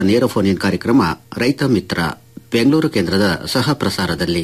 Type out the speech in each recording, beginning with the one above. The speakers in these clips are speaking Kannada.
ನೇರ ಫೋನ್ ಇನ್ ಕಾರ್ಯಕ್ರಮ ರೈತ ಮಿತ್ರ ಬೆಂಗಳೂರು ಕೇಂದ್ರದ ಸಹ ಪ್ರಸಾರದಲ್ಲಿ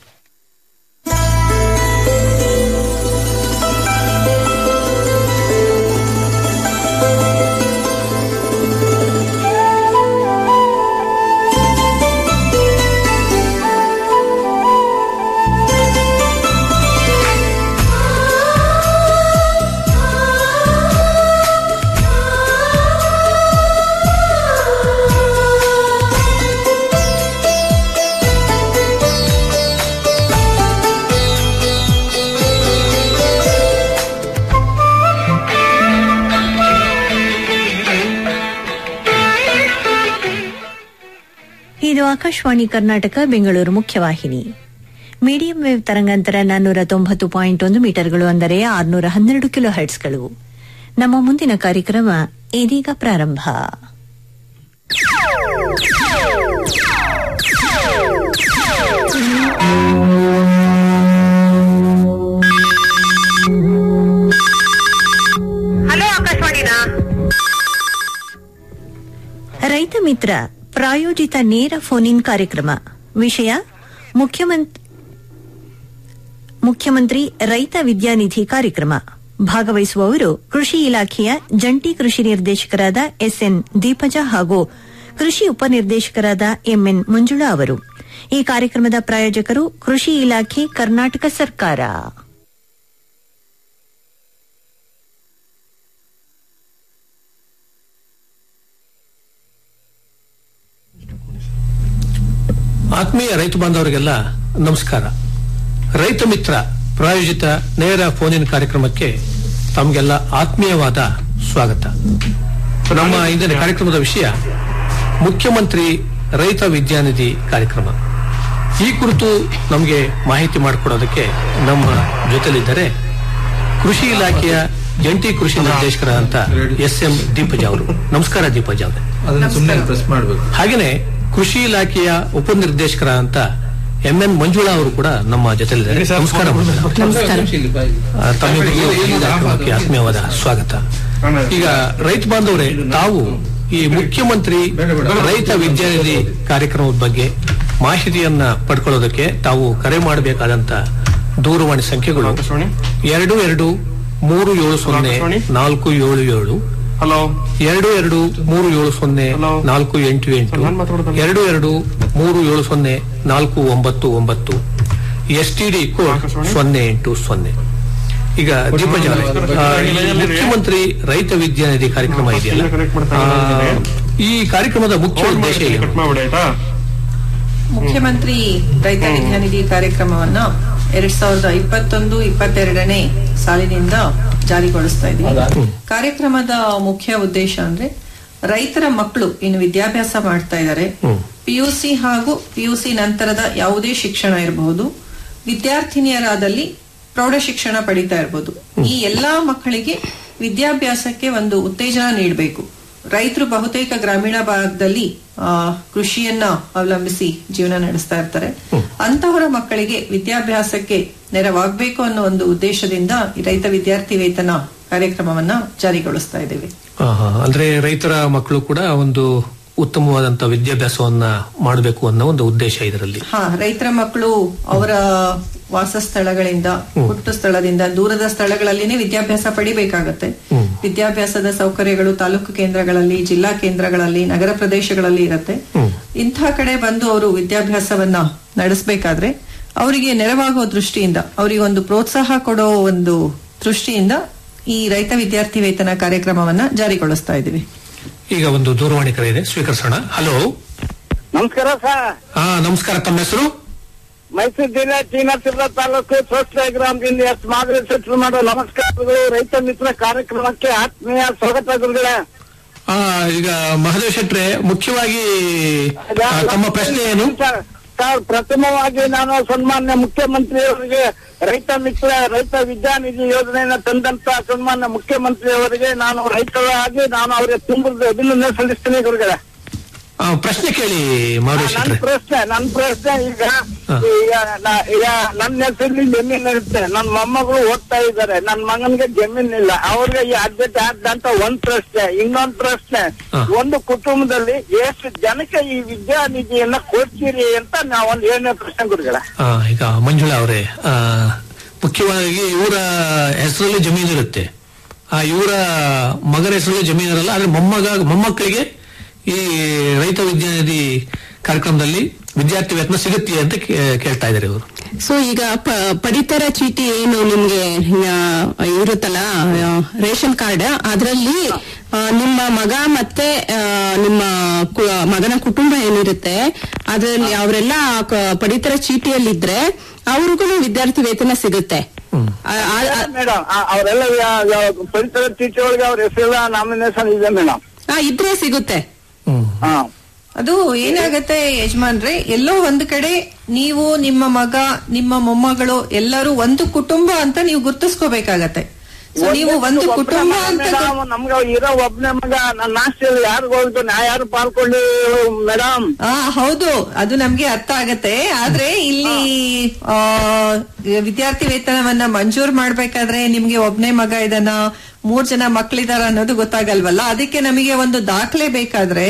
ಇದು ಆಕಾಶವಾಣಿ ಕರ್ನಾಟಕ ಬೆಂಗಳೂರು ಮುಖ್ಯವಾಹಿನಿ ಮೀಡಿಯಂ ವೇವ್ ತರಂಗಾಂತರ ನಾನ್ನೂರ ತೊಂಬತ್ತು ಪಾಯಿಂಟ್ ಒಂದು ಮೀಟರ್ಗಳು ಅಂದರೆ ಆರುನೂರ ಹನ್ನೆರಡು ಕಿಲೋ ಹರ್ಟ್ಸ್ಗಳು ನಮ್ಮ ಮುಂದಿನ ಕಾರ್ಯಕ್ರಮ ಇದೀಗ ಪ್ರಾರಂಭ ಹಲೋ ಆಕಾಶವಾಣಿನಾ ರೈತ ಮಿತ್ರ ಪ್ರಾಯೋಜಿತ ನೇರ ಫೋನ್ ಇನ್ ಕಾರ್ಯಕ್ರಮ ವಿಷಯ ಮುಖ್ಯಮಂತ್- ಮುಖ್ಯಮಂತ್ರಿ ರೈತ ವಿದ್ಯಾನಿಧಿ ಕಾರ್ಯಕ್ರಮ ಭಾಗವಹಿಸುವವರು ಕೃಷಿ ಇಲಾಖೆಯ ಜಂಟಿ ಕೃಷಿ ನಿರ್ದೇಶಕರಾದ ಎಸ್ಎನ್ ದೀಪಜ ಹಾಗೂ ಕೃಷಿ ಉಪನಿರ್ದೇಶಕರಾದ ಎಂಎನ್ ಮಂಜುಳಾ ಅವರು ಈ ಕಾರ್ಯಕ್ರಮದ ಪ್ರಾಯೋಜಕರು ಕೃಷಿ ಇಲಾಖೆ ಕರ್ನಾಟಕ ಸರ್ಕಾರ ಆತ್ಮೀಯ ರೈತ ಬಾಂಧವರಿಗೆಲ್ಲ ನಮಸ್ಕಾರ ರೈತ ಮಿತ್ರ ಪ್ರಾಯೋಜಿತ ನೇರ ಫೋನ್ ಇನ್ ಕಾರ್ಯಕ್ರಮಕ್ಕೆ ತಮಗೆಲ್ಲ ಆತ್ಮೀಯವಾದ ಸ್ವಾಗತ ನಮ್ಮ ಇಂದಿನ ಕಾರ್ಯಕ್ರಮದ ವಿಷಯ ಮುಖ್ಯಮಂತ್ರಿ ರೈತ ವಿದ್ಯಾನಿಧಿ ಕಾರ್ಯಕ್ರಮ ಈ ಕುರಿತು ನಮಗೆ ಮಾಹಿತಿ ಮಾಡಿಕೊಡೋದಕ್ಕೆ ನಮ್ಮ ಜೊತೆಲಿದ್ದರೆ ಕೃಷಿ ಇಲಾಖೆಯ ಜಂಟಿ ಕೃಷಿ ನಿರ್ದೇಶಕರಾದಂತ ಎಸ್ ಎಂ ದೀಪಜ ಅವರು ನಮಸ್ಕಾರ ದೀಪಜ ಅವರೇ ಅದನ್ನ ಸುಮ್ಮನೆ ಪ್ರೆಸ್ ಮಾಡಬೇಕು ಹಾಗೇನೆ ಕೃಷಿ ಇಲಾಖೆಯ ಉಪನಿರ್ದೇಶಕರಾದಂತ ಎಂ ಎನ್ ಮಂಜುಳಾ ಅವರು ಕೂಡ ನಮ್ಮ ಜೊತೆಲಿದ್ದಾರೆ ನಮಸ್ಕಾರ ಮಂಜುಳಾ ಅವರೇ. ಆ, ತಮ್ಮಿಬ್ಬರಿಗೂ ಈ ಕಾರ್ಯಕ್ರಮಕ್ಕೆ ಆತ್ಮೀಯವಾದ ಸ್ವಾಗತ ಈಗ ರೈತ ಬಾಂಧವರೇ ತಾವು ಈ ಮುಖ್ಯಮಂತ್ರಿ ರೈತ ವಿದ್ಯಾನಿಧಿ ಕಾರ್ಯಕ್ರಮದ ಬಗ್ಗೆ ಮಾಹಿತಿಯನ್ನ ಪಡ್ಕೊಳ್ಳೋದಕ್ಕೆ ತಾವು ಕರೆ ಮಾಡಬೇಕಾದಂತ ದೂರವಾಣಿ ಸಂಖ್ಯೆಗಳು ಎರಡು ಎರಡು ಮೂರು ಏಳು ಸೊನ್ನೆ ನಾಲ್ಕು ಏಳು ಏಳು ಹಲೋ ಎರಡು ಎರಡು ಮೂರು ಏಳು ಸೊನ್ನೆ Hello. ನಾಲ್ಕು ಎಂಟು ಎಂಟು ನಾನ್ ಮಾತಾಡೋದಲ್ಲ. ಎರಡು ಎರಡು ಮೂರು ಏಳು ಸೊನ್ನೆ ನಾಲ್ಕು ಒಂಬತ್ತು ಒಂಬತ್ತು S T D code Akashvani. ಸೊನ್ನೆ ಎಂಟು ಸೊನ್ನೆ ಈಗ ದೀಪಜ ಅವರೇ, ಆ, ಈ ಮುಖ್ಯಮಂತ್ರಿ ರೈತ ವಿದ್ಯಾನಿಧಿ ಕಾರ್ಯಕ್ರಮ ಇದೆಯಲ್ಲ connect ಮಾಡ್ತಾ ಆ, ಈ ಕಾರ್ಯಕ್ರಮದ ಮುಖ್ಯ ಉದ್ದೇಶ ಏನು ಕಟ್ ಮಾಡ್ಬಿಡಿ ಆಯ್ತಾ ಮುಖ್ಯಮಂತ್ರಿ ರೈತ ವಿದ್ಯಾನಿಧಿ ಕಾರ್ಯಕ್ರಮವನ್ನ ಎರಡ್ ಸಾವಿರದ ಇಪ್ಪತ್ತೊಂದು ಇಪ್ಪತ್ತೆರಡನೇ ಸಾಲಿನಿಂದ ಜಾರಿಗೊಳಿಸ್ತಾ ಇದ್ದೀವಿ ಕಾರ್ಯಕ್ರಮದ ಮುಖ್ಯ ಉದ್ದೇಶ ಅಂದ್ರೆ ರೈತರ ಮಕ್ಕಳು ಇನ್ನು ವಿದ್ಯಾಭ್ಯಾಸ ಮಾಡ್ತಾ ಇದ್ದಾರೆ ಪಿಯುಸಿ ಹಾಗೂ ಪಿಯುಸಿ ನಂತರದ ಯಾವುದೇ ಶಿಕ್ಷಣ ಇರಬಹುದು ವಿದ್ಯಾರ್ಥಿನಿಯರಾದಲ್ಲಿ ಪ್ರೌಢ ಶಿಕ್ಷಣ ಪಡಿತಾ ಇರಬಹುದು ಈ ಎಲ್ಲಾ ಮಕ್ಕಳಿಗೆ ವಿದ್ಯಾಭ್ಯಾಸಕ್ಕೆ ಒಂದು ಉತ್ತೇಜನ ನೀಡಬೇಕು ರೈತರು ಬಹುತೇಕ ಗ್ರಾಮೀಣ ಭಾಗದಲ್ಲಿ ಆ, ಕೃಷಿಯನ್ನ ಅವಲಂಬಿಸಿ ಜೀವನ ನಡೆಸ್ತಾ ಇರ್ತಾರೆ ಅಂತಹವರ ಮಕ್ಕಳಿಗೆ ವಿದ್ಯಾಭ್ಯಾಸಕ್ಕೆ ನೆರವಾಗಬೇಕು ಅನ್ನೋ ಒಂದು ಉದ್ದೇಶದಿಂದ ಈ ರೈತ ವಿದ್ಯಾರ್ಥಿ ವೇತನ ಕಾರ್ಯಕ್ರಮವನ್ನ ಜಾರಿಗೊಳಿಸ್ತಾ ಇದ್ದೇವೆ ಆ, ಹಾ. ಅಂದ್ರೆ ರೈತರ ಮಕ್ಕಳು ಕೂಡ ಒಂದು ಉತ್ತಮವಾದಂತ ವಿದ್ಯಾಭ್ಯಾಸವನ್ನ ಮಾಡಬೇಕು ಅನ್ನೋ ಒಂದು ಉದ್ದೇಶ ಇದರಲ್ಲಿ ಹಾ ರೈತರ ಮಕ್ಕಳು ಅವರ ವಾಸಸ್ಥಳಗಳಿಂದ ಹುಟ್ಟು ಸ್ಥಳದಿಂದ ದೂರದ ಸ್ಥಳಗಳಲ್ಲಿನೇ ವಿದ್ಯಾಭ್ಯಾಸ ಪಡಿಬೇಕಾಗತ್ತೆ ವಿದ್ಯಾಭ್ಯಾಸದ ಸೌಕರ್ಯಗಳು ತಾಲೂಕು ಕೇಂದ್ರಗಳಲ್ಲಿ ಜಿಲ್ಲಾ ಕೇಂದ್ರಗಳಲ್ಲಿ ನಗರ ಪ್ರದೇಶಗಳಲ್ಲಿ ಇರತ್ತೆ ಇಂಥ ಕಡೆ ಬಂದು ಅವರು ವಿದ್ಯಾಭ್ಯಾಸವನ್ನ ನಡೆಸಬೇಕಾದ್ರೆ ಅವರಿಗೆ ನೆರವಾಗೋ ದೃಷ್ಟಿಯಿಂದ ಅವರಿಗೆ ಒಂದು ಪ್ರೋತ್ಸಾಹ ಕೊಡೋ ಒಂದು ದೃಷ್ಟಿಯಿಂದ ಈ ರೈತ ವಿದ್ಯಾರ್ಥಿ ವೇತನ ಕಾರ್ಯಕ್ರಮವನ್ನ ಜಾರಿಗೊಳಿಸ್ತಾ ಇದ್ದೀವಿ ಈಗ ಒಂದು ದೂರವಾಣಿ ಕರೆ ಇದೆ ಸ್ವೀಕರಿಸೋಣ ಹಲೋ ನಮಸ್ಕಾರ ಸರ್ ಹಾ ನಮಸ್ಕಾರ ತಮ್ಮ ಹೆಸರು ಮೈಸೂರು ಜಿಲ್ಲೆ ಚೀನತಿರ್ಲ ತಾಲೂಕು ಸ್ವಚ್ಛ ಗ್ರಾಮದಿಂದ ಎಸ್ ಮಾದರಿ ಸಚಿವರು ಮಾಡೋ ನಮಸ್ಕಾರಗಳು ರೈತ ಮಿತ್ರ ಕಾರ್ಯಕ್ರಮಕ್ಕೆ ಆತ್ಮೀಯ ಸ್ವಾಗತ ಗುರುಗಳೇ ಆ, ಈಗ ಮಹದೇವ್ ಶೆಟ್ರೆ ಮುಖ್ಯವಾಗಿ ಆ, ತಮ್ಮ ಪ್ರಶ್ನೆ ಏನು ಸರ್, ಸರ್ ಪ್ರಥಮವಾಗಿ ನಾನು ಸನ್ಮಾನ್ಯ ಮುಖ್ಯಮಂತ್ರಿಯವರಿಗೆ ರೈತ ಮಿತ್ರ ರೈತ ವಿದ್ಯಾನಿಧಿ ಯೋಜನೆಯನ್ನು ತಂದಂತ ಸನ್ಮಾನ್ಯ ಮುಖ್ಯಮಂತ್ರಿಯವರಿಗೆ ನಾನು ರೈತರಾಗಿ ನಾನು ಅವರಿಗೆ ತುಂಬ ಅಭಿನಂದನೆ ಸಲ್ಲಿಸ್ತೀನಿ ಗುರುಗಳೇ ಆ, ಪ್ರಶ್ನೆ ಕೇಳಿ ಮಾವರೇಶ್ ನನ್ ಶೆಟ್ರೆ ಪ್ರಶ್ನೆ ನನ್ ಪ್ರಶ್ನೆ ಈಗ ಹಾ. ಈಗ ನಾ- ಈಗ ನನ್ನ ಹೆಸರಲ್ಲಿ ಜಮೀನ್ ಇರುತ್ತೆ ನನ್ ಮೊಮ್ಮಗಳು ಓದ್ತಾ ಇದ್ದಾರೆ ನನ್ ಮಗನ್ಗೆ ಜಮೀನ್ ಇಲ್ಲ ಅವ್ರಿಗೆ ಈ ಆದ್ಯತೆ ಆದಂತ ಒಂದ್ ಪ್ರಶ್ನೆ ಇನ್ನೊಂದ್ ಪ್ರಶ್ನೆ ಹಾ. ಒಂದು ಕುಟುಂಬದಲ್ಲಿ ಎಷ್ಟು ಜನಕ್ಕೆ ಈ ವಿದ್ಯಾನಿಧಿಯನ್ನ ಕೊಡ್ತೀರಿ ಅಂತ ನಾವ್ ಒಂದ್ ಏಳನೇ ಪ್ರಶ್ನೆ ಗುರುಗಳ ಆ, ಈಗ ಮಂಜುಳಾ ಅವರೇ ಆ, ಮುಖ್ಯವಾಗಿ ಇವರ ಹೆಸರಲ್ಲಿ ಜಮೀನು ಇರುತ್ತೆ ಆ ಇವರ ಮಗನ ಹೆಸರಲ್ಲಿ ಜಮೀನು ಇರಲ್ಲ ಆದ್ರೆ ಮೊಮ್ಮಗ ಮೊಮ್ಮಕ್ಕಳಿಗೆ ಈ ರೈತ ವಿದ್ಯಾನಿಧಿ ಕಾರ್ಯಕ್ರಮದಲ್ಲಿ ವಿದ್ಯಾರ್ಥಿ ವೇತನ ಸಿಗುತ್ತೆ ಅಂತ ಕೇ- ಕೇಳ್ತಾ ಇದ್ದಾರೆ ಇವರು ಸೊ ಈಗ ಪ- ಪಡಿತರ ಚೀಟಿ ಏನು ನಿಮ್ಗೆ ಆ, ಇರುತ್ತಲ್ಲ ಆ, ರೇಷನ್ ಕಾರ್ಡ್ ಅದರಲ್ಲಿ ನಿಮ್ಮ ಮಗ ಮತ್ತೆ ಆ, ನಿಮ್ಮ ಕು- ಮಗನ ಕುಟುಂಬ ಏನಿರುತ್ತೆ ಅದರಲ್ಲಿ ಅವರೆಲ್ಲ ಪಡಿತರ ಚೀಟಿಯಲ್ಲಿದ್ರೆ ಅವ್ರಿಗೂ ವಿದ್ಯಾರ್ಥಿ ವೇತನ ಸಿಗುತ್ತೆ ಆ, ಆ- ಆ- ಮೇಡಮ್ ಅವರೆಲ್ಲ ಪರಿಸರ ಟೀಚರ್ ಒಳಗೆ ಅವ್ರ ಹೆಸರೆಲ್ಲ ನಾಮಿನೇಷನ್ ಇದೆ ಮೇಡಮ್ ಆ, ಇದ್ರೆ ಸಿಗುತ್ತೆ ಹಾ ಅದು ಏನಾಗತ್ತೆ ಯಜಮಾನ್ರೆ ಎಲ್ಲೋ ಒಂದ್ ಕಡೆ ನೀವು ನಿಮ್ಮ ಮಗ ನಿಮ್ಮ ಮೊಮ್ಮಗಳು ಎಲ್ಲರೂ ಒಂದು ಕುಟುಂಬ ಅಂತ ನೀವು ಗುರ್ತಿಸ್ಕೋಬೇಕಾಗತ್ತೆ ಸೊ ನೀವು ಒಂದು ಕುಟುಂಬ ಅಂತ ಗುರ್- ನಮ್ಗೆ ಇರೋ ಒಬ್ನೇ ಮಗ ನನ್ನ ಆಸ್ತಿಯಲ್ಲಿ ಯಾರು ಹೋಗ್ತು ನಾ ಯಾರು ಪಾಲ್ಕೊಂಡು ಮೇಡಮ್ ಆ ಹೌದು ಅದು ನಮ್ಗೆ ಅರ್ಥ ಆಗತ್ತೆ ಆದ್ರೆ ಇಲ್ಲಿ ಆ ವಿದ್ಯಾರ್ಥಿ ವೇತನವನ್ನ ಮಂಜೂರ್ ಮಾಡ್ಬೇಕಾದ್ರೆ ನಿಮ್ಗೆ ಒಬ್ನೇ ಮಗ ಇದನ್ನ ಮೂರ್ ಜನ ಮಕ್ಳಿದಾರ ಅನ್ನೋದು ಗೊತ್ತಾಗಲ್ವಲ್ಲ ಅದಕ್ಕೆ ನಮಗೆ ಒಂದು ದಾಖಲೆ ಬೇಕಾದ್ರೆ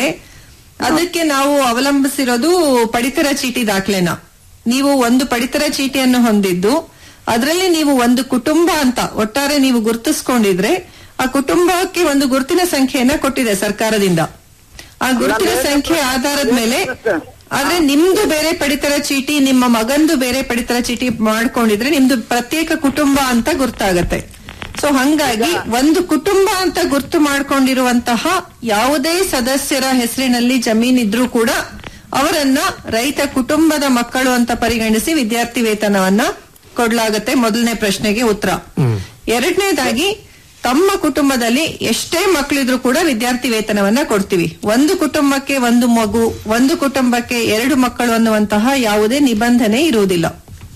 ಅದಕ್ಕೆ ನಾವು ಅವಲಂಬಿಸಿರೋದು ಪಡಿತರ ಚೀಟಿ ದಾಖಲೆನ ನೀವು ಒಂದು ಪಡಿತರ ಚೀಟಿಯನ್ನು ಹೊಂದಿದ್ದು ಅದರಲ್ಲಿ ನೀವು ಒಂದು ಕುಟುಂಬ ಅಂತ ಒಟ್ಟಾರೆ ನೀವು ಗುರುತಿಸ್ಕೊಂಡಿದ್ರೆ ಆ ಕುಟುಂಬಕ್ಕೆ ಒಂದು ಗುರುತಿನ ಸಂಖ್ಯೆಯನ್ನ ಕೊಟ್ಟಿದೆ ಸರ್ಕಾರದಿಂದ ಆ ಗುರುತಿನ ಸಂಖ್ಯೆ ಆಧಾರದ ಮೇಲೆ ಆದ್ರೆ ನಿಮ್ದು ಬೇರೆ ಪಡಿತರ ಚೀಟಿ ನಿಮ್ಮ ಮಗಂದು ಬೇರೆ ಪಡಿತರ ಚೀಟಿ ಮಾಡ್ಕೊಂಡಿದ್ರೆ ನಿಮ್ದು ಪ್ರತ್ಯೇಕ ಕುಟುಂಬ ಅಂತ ಗುರ್ತಾಗತ್ತೆ ಸೊ ಹಂಗಾಗಿ ಒಂದು ಕುಟುಂಬ ಅಂತ ಗುರ್ತು ಮಾಡ್ಕೊಂಡಿರುವಂತಹ ಯಾವುದೇ ಸದಸ್ಯರ ಹೆಸರಿನಲ್ಲಿ ಜಮೀನಿದ್ರೂ ಕೂಡ ಅವರನ್ನ ರೈತ ಕುಟುಂಬದ ಮಕ್ಕಳು ಅಂತ ಪರಿಗಣಿಸಿ ವಿದ್ಯಾರ್ಥಿ ವೇತನವನ್ನ ಕೊಡ್ಲಾಗತ್ತೆ ಮೊದಲನೇ ಪ್ರಶ್ನೆಗೆ ಉತ್ತರ ಎರಡನೇದಾಗಿ ತಮ್ಮ ಕುಟುಂಬದಲ್ಲಿ ಎಷ್ಟೇ ಮಕ್ಕಳಿದ್ರು ಕೂಡ ವಿದ್ಯಾರ್ಥಿ ವೇತನವನ್ನ ಕೊಡ್ತೀವಿ ಒಂದು ಕುಟುಂಬಕ್ಕೆ ಒಂದು ಮಗು ಒಂದು ಕುಟುಂಬಕ್ಕೆ ಎರಡು ಮಕ್ಕಳು ಅನ್ನುವಂತಹ ಯಾವುದೇ ನಿಬಂಧನೆ ಇರುವುದಿಲ್ಲ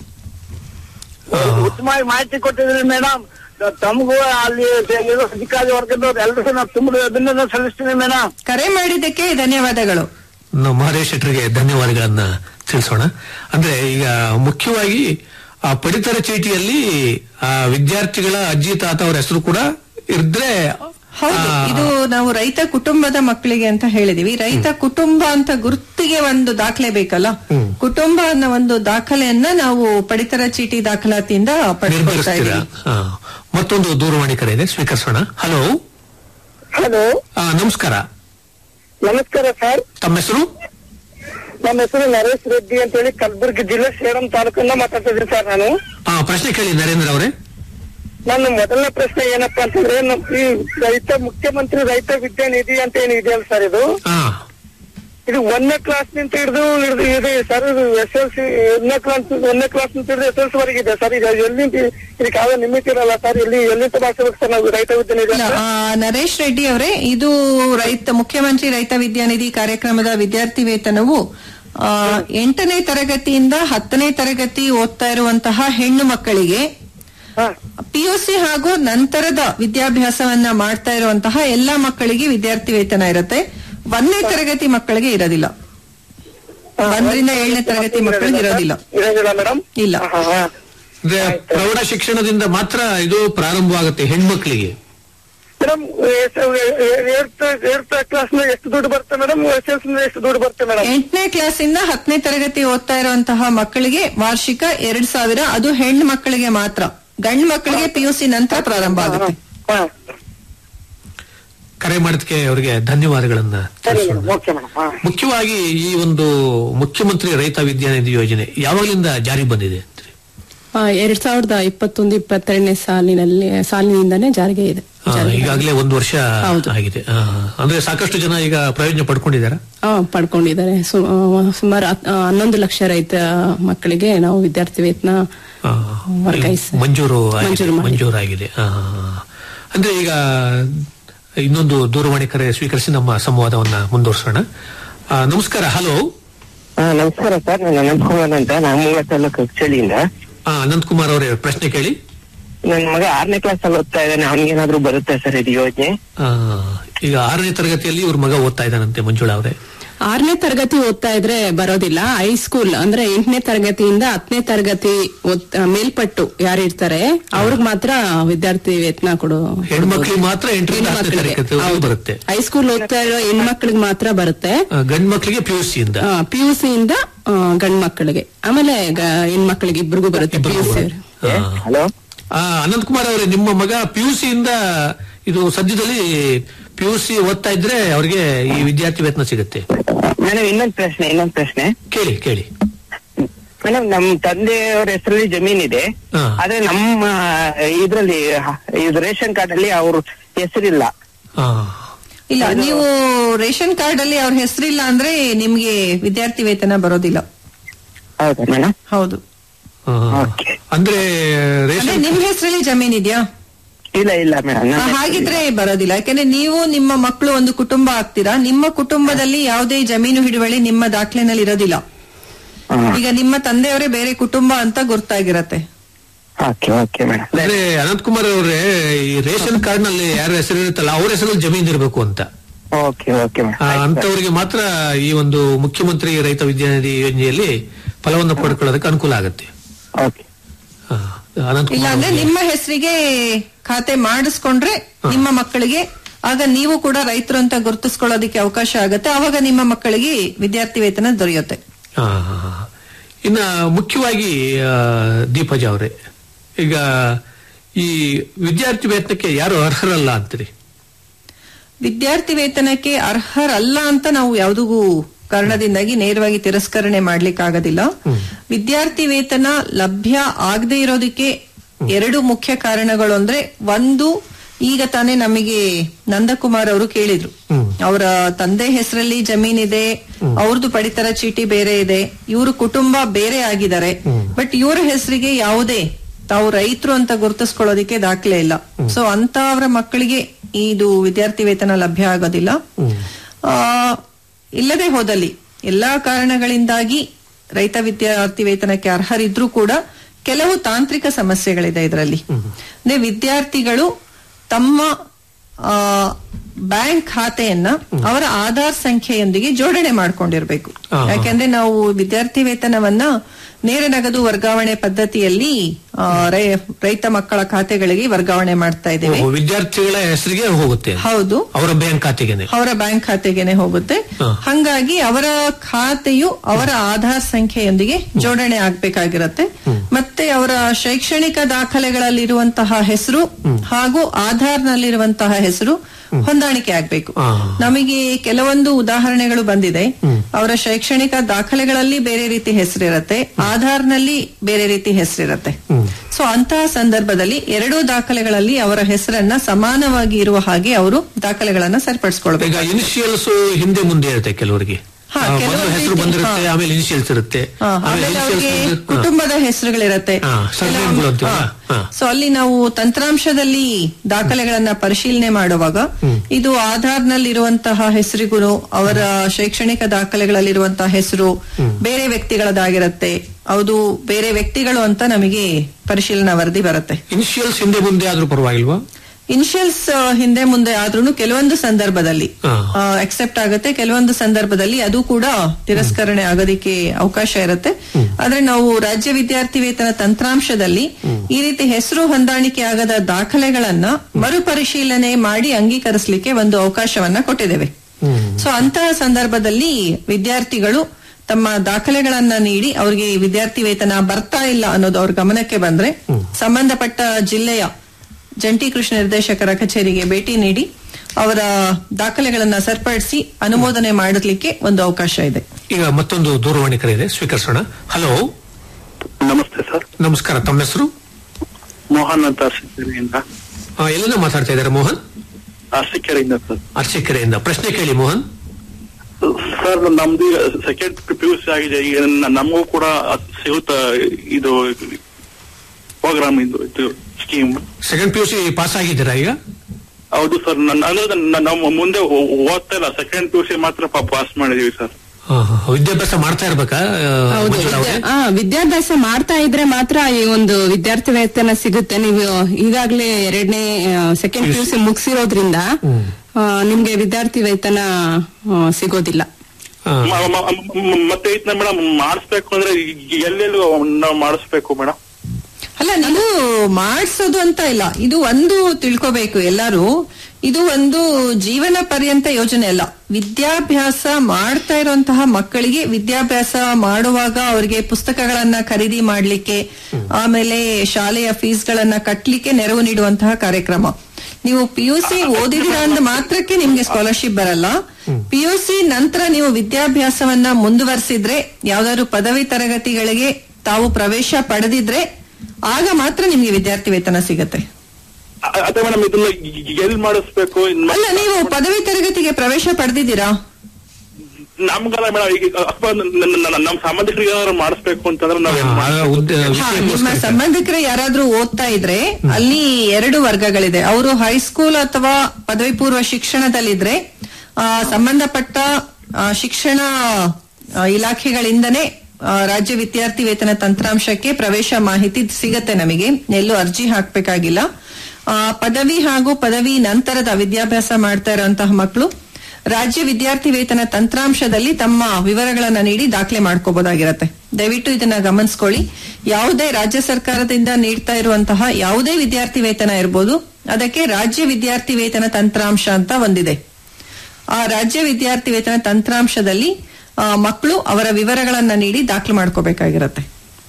ಉತ್ತಮವಾಗಿ ಮಾಹಿತಿ ಕೊಟ್ಟಿದ್ರಿ ಮೇಡಮ್ ತಮಗೂ ಅಲ್ಲಿ ಇರೋ ಅಧಿಕಾರಿ ವರ್ಗದವ್ರು ಎಲ್ರಿಗೂ ನಾವು ತುಂಬ ಅಭಿನಂದನೆ ಸಲ್ಲಿಸ್ತೀನಿ ಮೇಡಮ್ ಕರೆ ಮಾಡಿದ್ದಕ್ಕೆ ಧನ್ಯವಾದಗಳು ನಾವು ಮಹದೇಶ್ ಶೆಟ್ಟರಿಗೆ ಧನ್ಯವಾದಗಳನ್ನ ತಿಳಿಸೋಣ ಅಂದ್ರೆ ಈಗ ಮುಖ್ಯವಾಗಿ ಆ ಪಡಿತರ ಚೀಟಿಯಲ್ಲಿ ಆ ವಿದ್ಯಾರ್ಥಿಗಳ ಅಜ್ಜಿ ತಾತ ಅವರ ಹೆಸರು ಕೂಡ ಇದ್ರೆ ಹೌದು ಆ, ಇದು ನಾವು ರೈತ ಕುಟುಂಬದ ಮಕ್ಕಳಿಗೆ ಅಂತ ಹೇಳಿದೀವಿ ರೈತ ಕುಟುಂಬ ಅಂತ ಗುರುತಿಗೆ ಒಂದು ದಾಖಲೆ ಬೇಕಲ್ಲ ಕುಟುಂಬ ಅನ್ನೋ ಒಂದು ದಾಖಲೆಯನ್ನ ನಾವು ಪಡಿತರ ಚೀಟಿ ದಾಖಲಾತಿಯಿಂದ ಪಡ್ಕೊಳ್ತಾ ನಿರ್ಧರಿಸ್ತೀರಾ ಇದೀವಿ ಹಾ. ಮತ್ತೊಂದು ದೂರವಾಣಿ ಕರೆ ಇದೆ ಸ್ವೀಕರಿಸೋಣ ಹಲೋ ಹಲೋ ಆ, ನಮಸ್ಕಾರ ನಮಸ್ಕಾರ ಸರ್ ತಮ್ಮ ಹೆಸರು ನನ್ನ ಹೆಸರು ನರೇಶ್ ರೆಡ್ಡಿ ಅಂತ ಹೇಳಿ ಕಲಬುರಗಿ ಜಿಲ್ಲೆ ಸೇಡಂ ತಾಲೂಕಿಂದ ಮಾತಾಡ್ತಿದ್ದೀನಿ ಸರ್ ನಾನು ಆ, ಪ್ರಶ್ನೆ ಕೇಳಿ ನರೇಂದ್ರ ಅವರೇ ನನ್ನ ಮೊದಲನೇ ಪ್ರಶ್ನೆ ಏನಪ್ಪಾ ಅಂತಂದ್ರೆ ನಮ್ ಈ ರೈತ ಮುಖ್ಯಮಂತ್ರಿ ರೈತ ವಿದ್ಯಾನಿಧಿ ಅಂತ ಏನು ಇದೆಯಲ್ಲ ಸರ್ ಇದು ಹಾ ಇದು ಒಂದನೇ ಕ್ಲಾಸ್ ನಿಂತ ಹಿಡಿದು ಹಿಡಿದು ಇದೆ ಸರ್ ಇದು ಎಸ್ ಎಲ್ ಸಿ ಒಂದನೇ ಕ್ಲಾಸ್ ಒಂದನೇ ಕ್ಲಾಸ್ ನಿಂತ ಹಿಡಿದು ಎಸ್ ಎಲ್ ಸಿ ವರೆಗೆ ಇದೆ ಸರ್ ಇದು ಎಲ್ಲಿಂದ ಇದಕ್ಕೆ ಯಾವ ನಿಮಿತಿ ಇರಲ್ಲ ಸರ್ ಇಲ್ಲಿ ಎಲ್ಲಿಂದ ಭಾಷೆಬೇಕು ಸರ್ ನಾವು ರೈತ ವಿದ್ಯಾನಿಧಿ ಇಲ್ಲ, ಅಂತ? ಆ, ನರೇಶ್ ರೆಡ್ಡಿ ಅವರೇ ಇದು ರೈತ ಮುಖ್ಯಮಂತ್ರಿ ರೈತ ವಿದ್ಯಾನಿಧಿ ಕಾರ್ಯಕ್ರಮದ ವಿದ್ಯಾರ್ಥಿ ವೇತನವು ಆ, ಎಂಟನೇ ತರಗತಿಯಿಂದ ಹತ್ತನೇ ತರಗತಿ ಓದ್ತಾ ಇರುವಂತಹ ಹೆಣ್ಣು ಮಕ್ಕಳಿಗೆ ಹಾ. ಪಿಯುಸಿ ಹಾಗೂ ನಂತರದ ವಿದ್ಯಾಭ್ಯಾಸವನ್ನ ಮಾಡ್ತಾ ಇರುವಂತಹ ಎಲ್ಲಾ ಮಕ್ಕಳಿಗೆ ವಿದ್ಯಾರ್ಥಿ ವೇತನ ಇರುತ್ತೆ ಒಂದನೇ ತರಗತಿ ಮಕ್ಕಳಿಗೆ ಇರೋದಿಲ್ಲ ಒಂದರಿಂದ ಏಳನೇ ತರಗತಿ ಮಕ್ಕಳಿಗೆ ಇರೋದಿಲ್ಲ ಇರೋದಿಲ್ಲ ಮೇಡಮ್ ಇಲ್ಲ. ಅಂದ್ರೆ ಪ್ರೌಢ ಶಿಕ್ಷಣದಿಂದ ಮಾತ್ರ ಇದು ಪ್ರಾರಂಭವಾಗುತ್ತೆ ಹೆಣ್ಮಕ್ಳಿಗೆ ಮೇಡಮ್ ಏಳ್ತ್ ಏಳ್ತ್ ಕ್ಲಾಸ್ ಎಷ್ಟು ದುಡ್ಡು ಬರುತ್ತೆ ಮೇಡಮ್ ಎಸ್ ಎಲ್ ಸಿ ಎಷ್ಟು ದುಡ್ಡು ಬರುತ್ತೆ ಮೇಡಮ್ ಎಂಟನೇ ಕ್ಲಾಸಿಂದ ಹತ್ತನೇ ತರಗತಿ ಓದ್ತಾ ಇರುವಂತಹ ಮಕ್ಕಳಿಗೆ ವಾರ್ಷಿಕ ಎರಡ್ ಸಾವಿರ ಅದು ಹೆಣ್ಣು ಮಕ್ಕಳಿಗೆ ಮಾತ್ರ ಗಂಡು ಮಕ್ಕಳಿಗೆ ಪಿಯುಸಿ ನಂತರ ಪ್ರಾರಂಭ ಆಗುತ್ತೆ ಹಾ ಕರೆ ಮಾಡಿದಕ್ಕೆ ಅವರಿಗೆ ಧನ್ಯವಾದಗಳನ್ನ ಸರಿ ತಿಳಿಸೋಣ ಮೇಡಮ್ ಓಕೆ ಮೇಡಮ್ ಹಾ ಮುಖ್ಯವಾಗಿ ಈ ಒಂದು ಮುಖ್ಯಮಂತ್ರಿ ರೈತ ವಿದ್ಯಾನಿಧಿ ಯೋಜನೆ ಯಾವಾಗಲಿಂದ ಜಾರಿ ಬಂದಿದೆ ಆ, ಎರಡ್ ಸಾವಿರದ ಇಪ್ಪತ್ತೊಂದು ಇಪ್ಪತ್ತೆರಡನೇ ಸಾಲಿನಲ್ಲಿ ಸಾಲಿನಿಂದಾನೇ ಜಾರಿಗೆ ಇದೆ ಆ, ಈಗಾಗಲೇ ಒಂದು ವರ್ಷ ಹೌದು. ಆಗಿದೆ ಆ, ಅಂದ್ರೆ ಸಾಕಷ್ಟು ಜನ ಈಗ ಪ್ರಯೋಜನ ಪಡ್ಕೊಂಡಿದ್ದಾರೆ ಆ, ಪಡ್ಕೊಂಡಿದ್ದಾರೆ ಸು- ಆ, ಸುಮಾರು ಹತ್- ಆ, ಹನ್ನೊಂದು ಲಕ್ಷ ರೈತ ಮಕ್ಕಳಿಗೆ ನಾವು ವಿದ್ಯಾರ್ಥಿ ವೇತನ ವರ್ಗಾಯಿಸಿ ಮಂಜೂರು ಆಗಿದೆ, ಮಂಜೂರು ಮಾಡಿ. ಮಂಜೂರಾಗಿದೆ ಆ, ಅಂದ್ರೆ ಈಗ ಇನ್ನೊಂದು ದೂರವಾಣಿ ಕರೆ ಸ್ವೀಕರಿಸಿ ನಮ್ಮ ಸಂವಾದವನ್ನ ಮುಂದುವರಿಸೋಣ ಆ, ನಮಸ್ಕಾರ ಹಲೋ ಹಾ ನಮಸ್ಕಾರ ಸರ್ ನಾನು ಅನಂತ್ ಕುಮಾರ್ ಅಂತ ನಾಮಂಗಲ ತಾಲೂಕು ಅಕ್ಚಳಿಯಿಂದ ಆ, ಅನಂತ್ ಕುಮಾರ್ ಅವರೇ ಪ್ರಶ್ನೆ ಕೇಳಿ ನನ್ನ ಮಗ ಆರನೇ ಕ್ಲಾಸ್ ಅಲ್ಲಿ ಓದ್ತಾ ಇದ್ದಾನೆ ಅವ್ನಿಗೇನಾದ್ರೂ ಬರುತ್ತೆ ಸರ್ ಇದು ಯೋಜನೆ ಆ, ಈಗ ಆರನೇ ತರಗತಿಯಲ್ಲಿ ಇವ್ರ ಮಗ ಓದ್ತಾ ಇದ್ದಾನಂತೆ ಮಂಜುಳಾ ಅವರೇ ಆರನೇ ತರಗತಿ ಓದ್ತಾ ಇದ್ರೆ ಬರೋದಿಲ್ಲ ಹೈಸ್ಕೂಲ್ ಅಂದ್ರೆ ಎಂಟನೇ ತರಗತಿಯಿಂದ ಹತ್ತನೇ ತರಗತಿ ಓದ್- ಮೇಲ್ಪಟ್ಟು ಯಾರಿರ್ತಾರೆ ಅವ್ರಿಗೆ ಮಾತ್ರ ವಿದ್ಯಾರ್ಥಿ ವೇತನ ಕೊಡು ಹೆಣ್ಮಕ್ಳಿಗೆ ಮಾತ್ರ ಎಂಟರಿಂದ ಹತ್ತನೇ ತರಗತಿ ಬರುತ್ತೆ ಹೈಸ್ಕೂಲ್ ಓದ್ತಾ ಇರೋ ಹೆಣ್ಮಕ್ಳಿಗೆ ಮಾತ್ರ ಬರುತ್ತೆ ಆ, ಗಂಡ್ ಮಕ್ಳಿಗೆ ಪಿ ಯು ಇಂದ ಪಿ ಯು ಸಿ ಇಂದ ಗಂಡ್ ಮಕ್ಕಳಿಗೆ ಆಮೇಲೆ ಗ- ಹೆಣ್ಮಕ್ಳಿಗೆ ಇಬ್ರಿಗೂ ಬರುತ್ತೆ ಪಿ ಯು ಸಿ ಹಲೋ ಆ, ಅನಂತ್ ಕುಮಾರ್ ಅವರೇ ನಿಮ್ಮ ಮಗ ಪಿ ಯು ಇಂದ ಇದು ಸದ್ಯದಲ್ಲಿ ಪಿ ಯು ಸಿ ಓದ್ತಾ ಇದ್ರೆ ಅವ್ರಿಗೆ ಈ ವಿದ್ಯಾರ್ಥಿ ವೇತನ ಸಿಗುತ್ತೆ ಮೇಡಮ್ ಇನ್ನೊಂದ್ ಪ್ರಶ್ನೆ ಇನ್ನೊಂದ್ ಪ್ರಶ್ನೆ ಕೇಳಿ ಕೇಳಿ ಮೇಡಮ್ ನಮ್ ತಂದೆಯವರ ಹೆಸರಲ್ಲಿ ಜಮೀನಿದೆ ಹಾ. ಆದ್ರೆ ನಮ್ಮ ಇದ್ರಲ್ಲಿ ಇದು ರೇಷನ್ ಕಾರ್ಡ್ ಅಲ್ಲಿ ಅವ್ರ ಹೆಸರಿಲ್ಲ ಆ, ಇಲ್ಲ ನೀವು ರೇಷನ್ ಕಾರ್ಡ್ ಅಲ್ಲಿ ಅವ್ರ ಹೆಸರಿಲ್ಲ ಅಂದ್ರೆ ನಿಮ್ಗೆ ವಿದ್ಯಾರ್ಥಿ ವೇತನ ಬರೋದಿಲ್ಲ ಹೌದಾ ಮೇಡಮ್ ಹೌದು ಆ, Okay. ಅಂದ್ರೆ ಅಂದ್ರೆ ರೇಷನ್ ನಿಮ್ ಹೆಸರಲ್ಲಿ ಜಮೀನ್ ಇದೆಯಾ ಇಲ್ಲ ಇಲ್ಲ ಮೇಡಮ್ ಆ, ಹಾಗಿದ್ರೆ ಬರೋದಿಲ್ಲ ಯಾಕಂದ್ರೆ ನೀವು ನಿಮ್ಮ ಮಕ್ಕಳು ಒಂದು ಕುಟುಂಬ ಆಗ್ತೀರಾ ನಿಮ್ಮ ಕುಟುಂಬದಲ್ಲಿ ಯಾವುದೇ ಜಮೀನು ಹಿಡುವಳಿ ನಿಮ್ಮ ದಾಖಲೆನಲ್ಲಿ ಇರೋದಿಲ್ಲ ಈಗ ನಿಮ್ಮ ತಂದೆಯವರೇ ಬೇರೆ ಕುಟುಂಬ ಅಂತ ಗುರ್ತಾಗಿರತ್ತೆ ಓಕೆ ಓಕೆ ಮೇಡಮ್ ಅಂದ್ರೆ ಅನಂತ್ ಕುಮಾರ್ ಅವರೇ ಈ ರೇಷನ್ ಕಾರ್ಡ್ ನಲ್ಲಿ ಯಾರ ಹೆಸರು ಇರುತ್ತಲ್ಲ ಅವ್ರ ಹೆಸರಲ್ಲಿ ಜಮೀನ್ ಇರಬೇಕು ಅಂತ ಓಕೆ ಓಕೆ ಆ, ಮೇಡಮ್ ಅಂತವರಿಗೆ ಮಾತ್ರ ಈ ಒಂದು ಮುಖ್ಯಮಂತ್ರಿ ರೈತ ವಿದ್ಯಾನಿಧಿ ಯೋಜನೆಯಲ್ಲಿ ಫಲವನ್ನು ಪಡ್ಕೊಳ್ಳೋದಕ್ಕೆ ಅನುಕೂಲ ಆಗುತ್ತೆ ಓಕೆ ಆ, ಅನಂತ್ ಇಲ್ಲ ಕುಮಾರ್ ಅಂದ್ರೆ ಅವ್ರಿಗೆ- ನಿಮ್ಮ ಹೆಸರಿಗೆ ಖಾತೆ ಮಾಡಿಸ್ಕೊಂಡ್ರೆ ನಿಮ್ಮ ಮಕ್ಕಳಿಗೆ ಆಗ ನೀವು ಕೂಡ ರೈತರು ಅಂತ ಗುರುತಿಸ್ಕೊಳ್ಳೋದಕ್ಕೆ ಅವಕಾಶ ಆಗುತ್ತೆ ಅವಾಗ ನಿಮ್ಮ ಮಕ್ಕಳಿಗೆ ವಿದ್ಯಾರ್ಥಿ ವೇತನ ದೊರೆಯುತ್ತೆ ಆ, ಆ, ಆ. ಇನ್ನ ಮುಖ್ಯವಾಗಿ ಆ, ದೀಪಜ ಅವರೇ ಈಗ ಈ ವಿದ್ಯಾರ್ಥಿ ವೇತನಕ್ಕೆ ಯಾರು ಅರ್ಹರಲ್ಲ ಅಂತೀರಿ ವಿದ್ಯಾರ್ಥಿ ವೇತನಕ್ಕೆ ಅರ್ಹರಲ್ಲ ಅಂತ ನಾವು ಯಾವುದಿಗೂ ಕಾರಣದಿಂದಾಗಿ ನೇರವಾಗಿ ತಿರಸ್ಕರಣೆ ಮಾಡ್ಲಿಕ್ಕಾಗೋದಿಲ್ಲ ವಿದ್ಯಾರ್ಥಿ ವೇತನ ಲಭ್ಯ ಆಗದೆ ಇರೋದಕ್ಕೆ ಎರಡು ಮುಖ್ಯ ಕಾರಣಗಳು ಅಂದ್ರೆ ಒಂದು ಈಗ ತಾನೇ ನಮಗೆ ನಂದಕುಮಾರ್ ಅವರು ಕೇಳಿದ್ರು ಅವರ ತಂದೆ ಹೆಸರಲ್ಲಿ ಜಮೀನಿದೆ ಅವ್ರದ್ದು ಪಡಿತರ ಚೀಟಿ ಬೇರೆ ಇದೆ ಇವ್ರ ಕುಟುಂಬ ಬೇರೆ ಆಗಿದ್ದಾರೆ ಬಟ್ ಇವರ ಹೆಸರಿಗೆ ಯಾವುದೇ ತಾವು ರೈತರು ಅಂತ ಗುರುತಿಸ್ಕೊಳ್ಳೋದಿಕ್ಕೆ ದಾಖಲೆ ಇಲ್ಲ ಸೊ ಅಂತ ಅವರ ಮಕ್ಕಳಿಗೆ ಇದು ವಿದ್ಯಾರ್ಥಿ ವೇತನ ಲಭ್ಯ ಆಗೋದಿಲ್ಲ ಆ, ಇಲ್ಲದೆ ಹೋದಲ್ಲಿ ಎಲ್ಲಾ ಕಾರಣಗಳಿಂದಾಗಿ ರೈತ ವಿದ್ಯಾರ್ಥಿ ವೇತನಕ್ಕೆ ಅರ್ಹರಿದ್ರೂ ಕೂಡ ಕೆಲವು ತಾಂತ್ರಿಕ ಸಮಸ್ಯೆಗಳಿದೆ ಇದರಲ್ಲಿ ಅಂದ್ರೆ ವಿದ್ಯಾರ್ಥಿಗಳು ತಮ್ಮ ಆ, ಬ್ಯಾಂಕ್ ಖಾತೆಯನ್ನ ಅವರ ಆಧಾರ್ ಸಂಖ್ಯೆಯೊಂದಿಗೆ ಜೋಡಣೆ ಮಾಡ್ಕೊಂಡಿರ್ಬೇಕು ಆ, ಆ. ಯಾಕೆಂದ್ರೆ ನಾವು ವಿದ್ಯಾರ್ಥಿ ವೇತನವನ್ನ ನೇರ ನಗದು ವರ್ಗಾವಣೆ ಪದ್ಧತಿಯಲ್ಲಿ ಆ, ರೈ- ರೈತ ಮಕ್ಕಳ ಖಾತೆಗಳಿಗೆ ವರ್ಗಾವಣೆ ಮಾಡ್ತಾ ಇದ್ದೇವೆ ಓಹೋ, ವಿದ್ಯಾರ್ಥಿಗಳ ಹೆಸರಿಗೆ ಹೋಗುತ್ತೆ ಹೌದು ಅವರ ಬ್ಯಾಂಕ್ ಖಾತೆಗೆನೆ ಅವರ ಬ್ಯಾಂಕ್ ಖಾತೆಗೆನೆ ಹೋಗುತ್ತೆ ಹಾ. ಹಂಗಾಗಿ ಅವರ ಖಾತೆಯು ಅವರ ಆಧಾರ್ ಸಂಖ್ಯೆಯೊಂದಿಗೆ ಜೋಡಣೆ ಆಗ್ಬೇಕಾಗಿರತ್ತೆ ಮತ್ತೆ ಅವರ ಶೈಕ್ಷಣಿಕ ದಾಖಲೆಗಳಲ್ಲಿರುವಂತಹ ಹೆಸರು ಹಾಗೂ ಆಧಾರ್ನಲ್ಲಿರುವಂತಹ ಹೆಸರು ಹೊಂದಾಣಿಕೆ ಆಗ್ಬೇಕು ಹಾ. ನಮಗೆ ಕೆಲವೊಂದು ಉದಾಹರಣೆಗಳು ಬಂದಿದೆ ಅವರ ಶೈಕ್ಷಣಿಕ ದಾಖಲೆಗಳಲ್ಲಿ ಬೇರೆ ರೀತಿ ಹೆಸರಿರತ್ತೆ ಆಧಾರ್ನಲ್ಲಿ ಬೇರೆ ರೀತಿ ಹೆಸರಿರತ್ತೆ ಸೊ ಅಂತಹ ಸಂದರ್ಭದಲ್ಲಿ ಎರಡೂ ದಾಖಲೆಗಳಲ್ಲಿ ಅವರ ಹೆಸರನ್ನ ಸಮಾನವಾಗಿ ಇರುವ ಹಾಗೆ ಅವರು ದಾಖಲೆಗಳನ್ನ ಸರಿಪಡಿಸ್ಕೊಳ್ಬೇಕು ಈಗ ಇನಿಷಿಯಲ್ಸ್ ಹಿಂದೆ ಮುಂದೆ ಇರುತ್ತೆ ಕೆಲವರಿಗೆ ಹಾ, ಆ, ಒಂದು ಕೆಲವೊಂದು ಹೆಸರು ರೀತಿ- ಬಂದಿರುತ್ತೆ ಹಾ. ಆಮೇಲೆ ಇನಿಷಿಯಲ್ಸ್ ಇರುತ್ತೆ ಹಾ, ಆಮೇಲೆ ಆಮೇಲೆ initials ಅವರಿಗೆ ಬಂದಿರುತ್ತೆ. ಹಾ. ಕುಟುಂಬದ ಹೆಸರುಗಳಿರತ್ತೆ ಹಾ, ಸರ್ನೇಮ್ಗಳು ಅಂತೀವಲ್ಲ? ಹಾ. ಸೊ ಅಲ್ಲಿ ನಾವು ತಂತ್ರಾಂಶದಲ್ಲಿ ದಾಖಲೆಗಳನ್ನ ಪರಿಶೀಲನೆ ಮಾಡುವಾಗ ಇದು ಆಧಾರ್ನಲ್ಲಿರುವಂತಹ ಹೆಸರಿಗೂ ಅವರ ಶೈಕ್ಷಣಿಕ ದಾಖಲೆಗಳಲ್ಲಿರುವಂತಹ ಹೆಸರು ಬೇರೆ ವ್ಯಕ್ತಿಗಳದಾಗಿರತ್ತೆ ಅದು ಬೇರೆ ವ್ಯಕ್ತಿಗಳು ಅಂತ ನಮಗೆ ಪರಿಶೀಲನಾ ವರದಿ ಬರುತ್ತೆ ಇನಿಷಿಯಲ್ಸ್ ಹಿಂದೆ ಮುಂದೆ ಆದ್ರೂ ಪರವಾಗಿಲ್ವಾ ಇನಿಷಿಯಲ್ಸ್ ಹಿಂದೆ ಮುಂದೆ ಆದ್ರೂ ಕೆಲವೊಂದು ಸಂದರ್ಭದಲ್ಲಿ ಹಾ. ಅಕ್ಸೆಪ್ಟ್ ಆಗುತ್ತೆ ಕೆಲವೊಂದು ಸಂದರ್ಭದಲ್ಲಿ ಅದು ಕೂಡ ತಿರಸ್ಕರಣೆ ಆಗೋದಿಕ್ಕೆ ಅವಕಾಶ ಇರುತ್ತೆ ಆದ್ರೆ ನಾವು ರಾಜ್ಯ ವಿದ್ಯಾರ್ಥಿ ವೇತನ ತಂತ್ರಾಂಶದಲ್ಲಿ ಈ ರೀತಿ ಹೆಸರು ಹೊಂದಾಣಿಕೆ ಆಗದ ದಾಖಲೆಗಳನ್ನ ಮರುಪರಿಶೀಲನೆ ಮಾಡಿ ಅಂಗೀಕರಿಸಲಿಕ್ಕೆ ಒಂದು ಅವಕಾಶವನ್ನ ಕೊಟ್ಟಿದ್ದೇವೆ ಸೊ ಅಂತಹ ಸಂದರ್ಭದಲ್ಲಿ ವಿದ್ಯಾರ್ಥಿಗಳು ತಮ್ಮ ದಾಖಲೆಗಳನ್ನ ನೀಡಿ ಅವರಿಗೆ ವಿದ್ಯಾರ್ಥಿ ವೇತನ ಬರ್ತಾ ಇಲ್ಲ ಅನ್ನೋದು ಅವ್ರ ಗಮನಕ್ಕೆ ಬಂದ್ರೆ ಸಂಬಂಧಪಟ್ಟ ಜಿಲ್ಲೆಯ ಜಂಟಿ ಕೃಷಿ ನಿರ್ದೇಶಕರ ಕಚೇರಿಗೆ ಭೇಟಿ ನೀಡಿ ಅವರ ದಾಖಲೆಗಳನ್ನ ಸರಿಪಡಿಸಿ ಅನುಮೋದನೆ ಮಾಡಲಿಕ್ಕೆ ಒಂದು ಅವಕಾಶ ಇದೆ ಈಗ ಮತ್ತೊಂದು ದೂರವಾಣಿ ಕರೆ ಇದೆ ಸ್ವೀಕರಿಸೋಣ ಹಲೋ ನಮಸ್ತೆ ಸರ್ ನಮಸ್ಕಾರ ತಮ್ಮ ಹೆಸರು ಮೋಹನ್ ಅಂತ ಅರಸೀಕೆರೆಯಿಂದ ಆ, ಎಲ್ಲಿಂದ ಮಾತಾಡ್ತಾ ಇದ್ದಾರೆ ಮೋಹನ್ ಅರಸೀಕೆರೆಯಿಂದ ಸರ್ ಅರ್ಚಕೆರೆಯಿಂದ ಪ್ರಶ್ನೆ ಕೇಳಿ ಮೋಹನ್ ಸರ್ ನಮ್ದು ಈಗ ಸೆಕೆಂಡ್ ಪಿ ಯು ಸಿ ಆಗಿದೆ ಈಗ ನ- ನಮಗೂ ಕೂಡ ಅದ್ ಸಿಗುತ್ತಾ ಇದು ಪ್ರೋಗ್ರಾಮ್ ಇದು ಇದು scheme second P U C pass ಆಗಿದ್ದೀರಾ ಈಗ ಹೌದು ಸರ್ ನನ್ನ ಅಂದ್ರೆ ನ- ನಾವು ಮುಂದೆ ಓ- ಓದ್ತಾ ಇಲ್ಲ ಸೆಕೆಂಡ್ ಪಿ ಯು ಸಿ ಮಾತ್ರ ಪಾಸ್ ಮಾಡಿದೀವಿ ಸರ್ ಆ, ವಿದ್ಯಾಭ್ಯಾಸ ಮಾಡ್ತಾ ಇರ್ಬೇಕಾ ಆ, ಹೌದು ಮಂಜುಳಾ ಅವ್ರೆ? ವಿದ್ಯಾ- ಆ, ವಿದ್ಯಾಭ್ಯಾಸ ಮಾಡ್ತಾ ಇದ್ರೆ ಮಾತ್ರ ಈ ಒಂದು ವಿದ್ಯಾರ್ಥಿ ವೇತನ ಸಿಗುತ್ತೆ ನೀವು ಈಗಾಗಲೇ ಎರಡನೇ ಸೆಕೆಂಡ್ ಪಿ ಯು ಸಿ ಮುಗಿಸಿರೋದ್ರಿಂದ ಆ, ನಿಮ್ಗೆ ವಿದ್ಯಾರ್ಥಿ ವೇತನ ಆ, ಸಿಗೋದಿಲ್ಲ ಹಾ. ಮ- ಮ- ಮ- ಮತ್ತೆ ಇದನ್ನ ಮೇಡಮ್ ಮಾಡಿಸ್ಬೇಕು ಅಂದ್ರೆ ಈ- ಎಲ್ಲೆಲ್ಲಿ ನಾವು ಮಾಡಿಸ್ಬೇಕು ಮೇಡಮ್ ಅಲ್ಲ ನೀವು ಮಾಡಿಸೋದು ಅಂತ ಇಲ್ಲ ಇದು ಒಂದು ತಿಳ್ಕೋಬೇಕು ಎಲ್ಲರೂ ಇದು ಒಂದು ಜೀವನ ಪರ್ಯಂತ ಯೋಜನೆ ಅಲ್ಲ ವಿದ್ಯಾಭ್ಯಾಸ ಮಾಡ್ತಾ ಇರುವಂತಹ ಮಕ್ಕಳಿಗೆ ವಿದ್ಯಾಭ್ಯಾಸ ಮಾಡುವಾಗ ಅವರಿಗೆ ಪುಸ್ತಕಗಳನ್ನ ಖರೀದಿ ಮಾಡ್ಲಿಕ್ಕೆ ಆಮೇಲೆ ಶಾಲೆಯ ಫೀಸ್ಗಳನ್ನ ಕಟ್ಲಿಕ್ಕೆ ನೆರವು ನೀಡುವಂತಹ ಕಾರ್ಯಕ್ರಮ ನೀವು ಪಿ ಯು ಸಿ ಓದಿದಿರ ಅಂದ ಮಾತ್ರಕ್ಕೆ ನಿಮ್ಗೆ ಸ್ಕಾಲರ್ಶಿಪ್ ಬರಲ್ಲ ಪಿ ಯು ಸಿ ನಂತರ ನೀವು ವಿದ್ಯಾಭ್ಯಾಸವನ್ನ ಮುಂದುವರಿಸಿದ್ರೆ ಯಾವ್ದಾದ್ರು ಪದವಿ ತರಗತಿಗಳಿಗೆ ತಾವು ಪ್ರವೇಶ ಪಡೆದಿದ್ರೆ ಆಗ ಮಾತ್ರ ನಿಮ್ಗೆ ವಿದ್ಯಾರ್ಥಿ ವೇತನ ಸಿಗತ್ತೆ ಅ- ಅದೇ ಮೇಡಮ್ ಇದನ್ನ ಎಲ್ಲಿ ಮಾಡಿಸ್ಬೇಕು ಇನ್ ಮ- ಅಲ್ಲ ನೀವು ಪದವಿ ತರಗತಿಗೆ ಪ್ರವೇಶ ಪಡೆದಿದ್ದೀರಾ ನಮ್ಗಲ್ಲ ಮೇಡಮ್ ಈಗ ಅಥವಾ ನ- ನ- ನ- ನಮ್ಮ ಸಂಬಂಧಿಕರಿಗೆ ಏನಾದ್ರು ಮಾಡಿಸ್ಬೇಕು ಅಂತಂದ್ರೆ ನಾವು ಏನ್ ಆ, ಮಾಡ್ಬೇಕು? ಉದ್ದ- ಹಾ, ವಿಷಯಕ್ಕೋಸ್ಕರ ನಿಮ್ಮ ಸಂಬಂಧಿಕರು ಯಾರಾದ್ರೂ ಓದ್ತಾ ಇದ್ರೆ ಅಲ್ಲಿ ಎರಡು ವರ್ಗಗಳಿದೆ ಅವರು ಹೈಸ್ಕೂಲ್ ಅಥವಾ ಪದವಿ ಪೂರ್ವ ಶಿಕ್ಷಣದಲ್ಲಿದ್ರೆ ಆ, ಸಂಬಂಧಪಟ್ಟ ಆ, ಶಿಕ್ಷಣ ಆ, ಇಲಾಖೆಗಳಿಂದನೇ ಆ, ರಾಜ್ಯ ವಿದ್ಯಾರ್ಥಿ ವೇತನ ತಂತ್ರಾಂಶಕ್ಕೆ ಪ್ರವೇಶ ಮಾಹಿತಿ ಸಿಗತ್ತೆ ನಮಗೆ ಎಲ್ಲೂ ಅರ್ಜಿ ಹಾಕ್ಬೇಕಾಗಿಲ್ಲ ಆ, ಪದವಿ ಹಾಗೂ ಪದವಿ ನಂತರದ ವಿದ್ಯಾಭ್ಯಾಸ ಮಾಡ್ತಾ ಇರುವಂತಹ ಮಕ್ಕಳು ರಾಜ್ಯ ವಿದ್ಯಾರ್ಥಿ ವೇತನ ತಂತ್ರಾಂಶದಲ್ಲಿ ತಮ್ಮ ವಿವರಗಳನ್ನ ನೀಡಿ ದಾಖಲೆ ಮಾಡ್ಕೋಬಹುದಾಗಿರತ್ತೆ ದಯವಿಟ್ಟು ಇದನ್ನ ಗಮನಿಸ್ಕೊಳ್ಳಿ ಯಾವುದೇ ರಾಜ್ಯ ಸರ್ಕಾರದಿಂದ ನೀಡ್ತಾ ಇರುವಂತಹ ಯಾವುದೇ ವಿದ್ಯಾರ್ಥಿ ವೇತನ ಇರಬಹುದು ಅದಕ್ಕೆ ರಾಜ್ಯ ವಿದ್ಯಾರ್ಥಿ ವೇತನ ತಂತ್ರಾಂಶ ಅಂತ ಒಂದಿದೆ ಆ ರಾಜ್ಯ ವಿದ್ಯಾರ್ಥಿ ವೇತನ ತಂತ್ರಾಂಶದಲ್ಲಿ ಆ, ಮಕ್ಕಳು ಅವರ ವಿವರಗಳನ್ನ ನೀಡಿ ದಾಖಲೆ ಮಾಡ್ಕೋಬೇಕಾಗಿರತ್ತೆ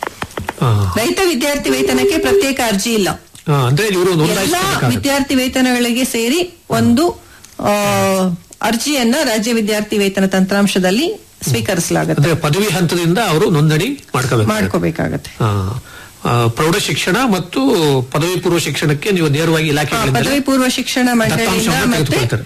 ಆ, ರೈತ ವಿದ್ಯಾರ್ಥಿ ವೇತನಕ್ಕೆ ಪ್ರತ್ಯೇಕ ಅರ್ಜಿ ಇಲ್ಲ ಆ, ಅಂದ್ರೆ ಇವರು ಎಲ್ಲಾ ನೋಂದಾಯಿಸಬೇಕಾಗುತ್ತೆ ವಿದ್ಯಾರ್ಥಿ ವೇತನಗಳಿಗೆ ಸೇರಿ ಒಂದು ಆ, ಅರ್ಜಿಯನ್ನ ರಾಜ್ಯ ವಿದ್ಯಾರ್ಥಿ ವೇತನ ತಂತ್ರಾಂಶದಲ್ಲಿ ಸ್ವೀಕರಿಸಲಾಗುತ್ತೆ ಅಂದ್ರೆ ಪದವಿ ಹಂತದಿಂದ ಅವರು ನೋಂದಣಿ ಮಾಡ್ಕೋಬೇಕು ಮಾಡ್ಕೋಬೇಕಾಗತ್ತೆ ಆ, ಆ, ಪ್ರೌಢ ಶಿಕ್ಷಣ ಮತ್ತು ಪದವಿ ಪೂರ್ವ ಶಿಕ್ಷಣಕ್ಕೆ ನೀವು ನೇರವಾಗಿ ಆ, ಇಲಾಖೆಗಳಿಂದ ಪದವಿ ಪೂರ್ವ ಶಿಕ್ಷಣ ಮಂಡಳಿಯಿಂದ ದತ್ತಾಂಶವನ್ನ ಮತ್ತೆ ತೆಗೆದುಕೊಳ್ತಾರೆ.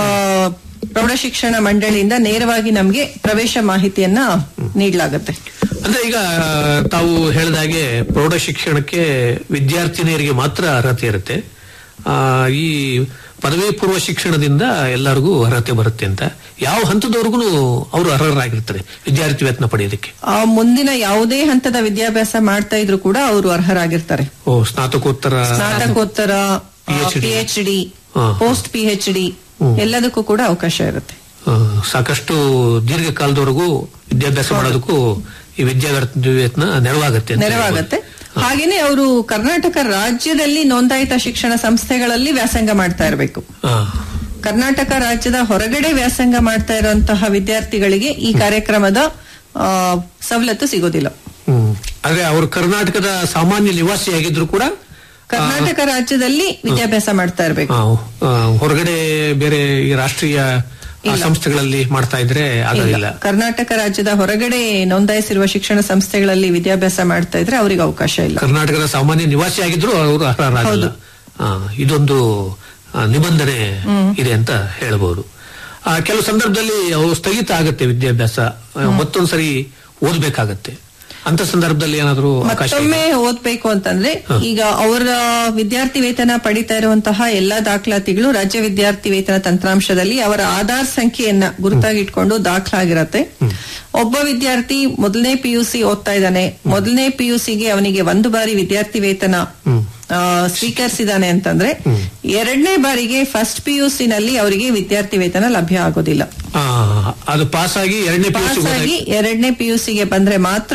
ಆ, ಪ್ರೌಢ ಶಿಕ್ಷಣ ಮಂಡಳಿಯಿಂದ ನೇರವಾಗಿ ನಮಗೆ ಪ್ರವೇಶ ಮಾಹಿತಿಯನ್ನ ನೀಡಲಾಗುತ್ತೆ ಅಂದ್ರೆ ಈಗ ತಾವು ಹೇಳಿದಾಗೆ ಪ್ರೌಢ ಶಿಕ್ಷಣಕ್ಕೆ ವಿದ್ಯಾರ್ಥಿನಿಯರಿಗೆ ಮಾತ್ರ ಅರ್ಹತೆ ಇರುತ್ತೆ ಆ, ಈ ಪದವಿ ಪೂರ್ವ ಶಿಕ್ಷಣದಿಂದ ಎಲ್ಲರಿಗೂ ಅರ್ಹತೆ ಬರುತ್ತೆ ಅಂತ ಯಾವ ಹಂತದವರೆಗೂ ಅವರು ಅರ್ಹರಾಗಿರ್ತಾರೆ ವಿದ್ಯಾರ್ಥಿ ವೇತನ ಪಡೆಯೋದಕ್ಕೆ ಆ ಮುಂದಿನ ಯಾವುದೇ ಹಂತದ ವಿದ್ಯಾಭ್ಯಾಸ ಮಾಡ್ತಾ ಇದ್ರು ಕೂಡ ಅವರು ಅರ್ಹರಾಗಿರ್ತಾರೆ ಓ ಸ್ನಾತಕೋತ್ತರ ಸ್ನಾತಕೋತ್ತರ PhD. ಪಿ ಎಚ್ ಡಿ ಹಾ. ಪೋಸ್ಟ್ ಪಿ ಎಚ್ ಡಿ ಎಲ್ಲದಕ್ಕೂ ಕೂಡ ಅವಕಾಶ ಇರುತ್ತೆ ಆ, ಸಾಕಷ್ಟು ದೀರ್ಘಕಾಲದವರೆಗೂ ವಿದ್ಯಾಭ್ಯಾಸ ಮಾಡೋದಕ್ಕೂ ಈ ವಿದ್ಯಾರ್ಥಿ ವೇತನ ನೆರವಾಗುತ್ತೆ ಅಂತ ನೆರವಾಗತ್ತೆ ಹೇಳ್ಬೋದು. ಹಾಗೇನೆ ಅವರು ಕರ್ನಾಟಕ ರಾಜ್ಯದಲ್ಲಿ ನೋಂದಾಯಿತ ಶಿಕ್ಷಣ ಸಂಸ್ಥೆಗಳಲ್ಲಿ ವ್ಯಾಸಂಗ ಮಾಡ್ತಾ ಇರಬೇಕು ಆ, ಕರ್ನಾಟಕ ರಾಜ್ಯದ ಹೊರಗಡೆ ವ್ಯಾಸಂಗ ಮಾಡ್ತಾ ಇರುವಂತಹ ವಿದ್ಯಾರ್ಥಿಗಳಿಗೆ ಈ ಕಾರ್ಯಕ್ರಮದ ಆ, ಸವಲತ್ತು ಸಿಗೋದಿಲ್ಲ ಹ್ಮ್ ಆದ್ರೆ ಅವರು ಕರ್ನಾಟಕದ ಸಾಮಾನ್ಯ ನಿವಾಸಿಯಾಗಿದ್ರು ಕೂಡ ಕರ್ನಾಟಕ ರಾಜ್ಯದಲ್ಲಿ ವಿದ್ಯಾಭ್ಯಾಸ ಮಾಡ್ತಾ ಇರಬೇಕು ಆ, ಆ, ಹೊರಗಡೆ ಬೇರೆ ಈ ರಾಷ್ಟ್ರೀಯ ಆ, ಸಂಸ್ಥೆಗಳಲ್ಲಿ ಮಾಡ್ತಾ ಇದ್ರೆ ಆಗೋದಿಲ್ಲ ಕರ್ನಾಟಕ ರಾಜ್ಯದ ಹೊರಗಡೆ ನೋಂದಾಯಿಸಿರುವ ಶಿಕ್ಷಣ ಸಂಸ್ಥೆಗಳಲ್ಲಿ ವಿದ್ಯಾಭ್ಯಾಸ ಮಾಡ್ತಾ ಇದ್ರೆ ಅವರಿಗೆ ಅವಕಾಶ ಇಲ್ಲ ಕರ್ನಾಟಕದ ಸಾಮಾನ್ಯ ನಿವಾಸಿಯಾಗಿದ್ರು ಅವರು ಅರ್ಹರಾಗಲ್ಲ ಆ, ಇದೊಂದು ಆ, ನಿಬಂಧನೆ ಇದೆ ಅಂತ ಹೇಳಬಹುದು ಆ, ಕೆಲವು ಸಂದರ್ಭದಲ್ಲಿ ಅವು ಸ್ಥಗಿತ ಆಗುತ್ತೆ ವಿದ್ಯಾಭ್ಯಾಸ ಆ, ಮತ್ತೊಂದ್ಸರಿ ಓದ್ಬೇಕಾಗತ್ತೆ ಅಂತ ಸಂದರ್ಭದಲ್ಲಿ ಏನಾದರೂ ಅವಕಾಶ ಇದೆ? ಮತ್ತೊಮ್ಮೆ ಓದ್ಬೇಕು ಅಂತಂದ್ರೆ ಈಗ ಅವರ ವಿದ್ಯಾರ್ಥಿ ವೇತನ ಪಡಿತಾ ಇರುವಂತಹ ಎಲ್ಲಾ ದಾಖಲಾತಿಗಳು ರಾಜ್ಯ ವಿದ್ಯಾರ್ಥಿ ವೇತನ ತಂತ್ರಾಂಶದಲ್ಲಿ ಅವರ ಆಧಾರ್ ಸಂಖ್ಯೆಯನ್ನ ಗುರುತಾಗಿಟ್ಕೊಂಡು ದಾಖಲಾಗಿರತ್ತೆ ಒಬ್ಬ ವಿದ್ಯಾರ್ಥಿ ಮೊದಲನೇ ಪಿಯುಸಿ ಓದ್ತಾ ಇದ್ದಾನೆ ಮೊದಲನೇ ಪಿಯುಸಿಗೆ ಅವನಿಗೆ ಒಂದು ಬಾರಿ ವಿದ್ಯಾರ್ಥಿ ವೇತನ ಆ, ಸ್ವೀಕರಿಸಿದಾನೆ ಅಂತಂದ್ರೆ ಎರಡನೇ ಬಾರಿಗೆ ಫಸ್ಟ್ ಪಿಯುಸಿ ನಲ್ಲಿ ಅವರಿಗೆ ವಿದ್ಯಾರ್ಥಿ ವೇತನ ಲಭ್ಯ ಆಗೋದಿಲ್ಲ ಆ, ಅದು ಪಾಸ್ ಆಗಿ ಎರಡನೇ ಪಿ ಪಾಸ್ ಆಗಿ ಎರಡನೇ ಪಿಯುಸಿಗೆ ಬಂದ್ರೆ ಮಾತ್ರ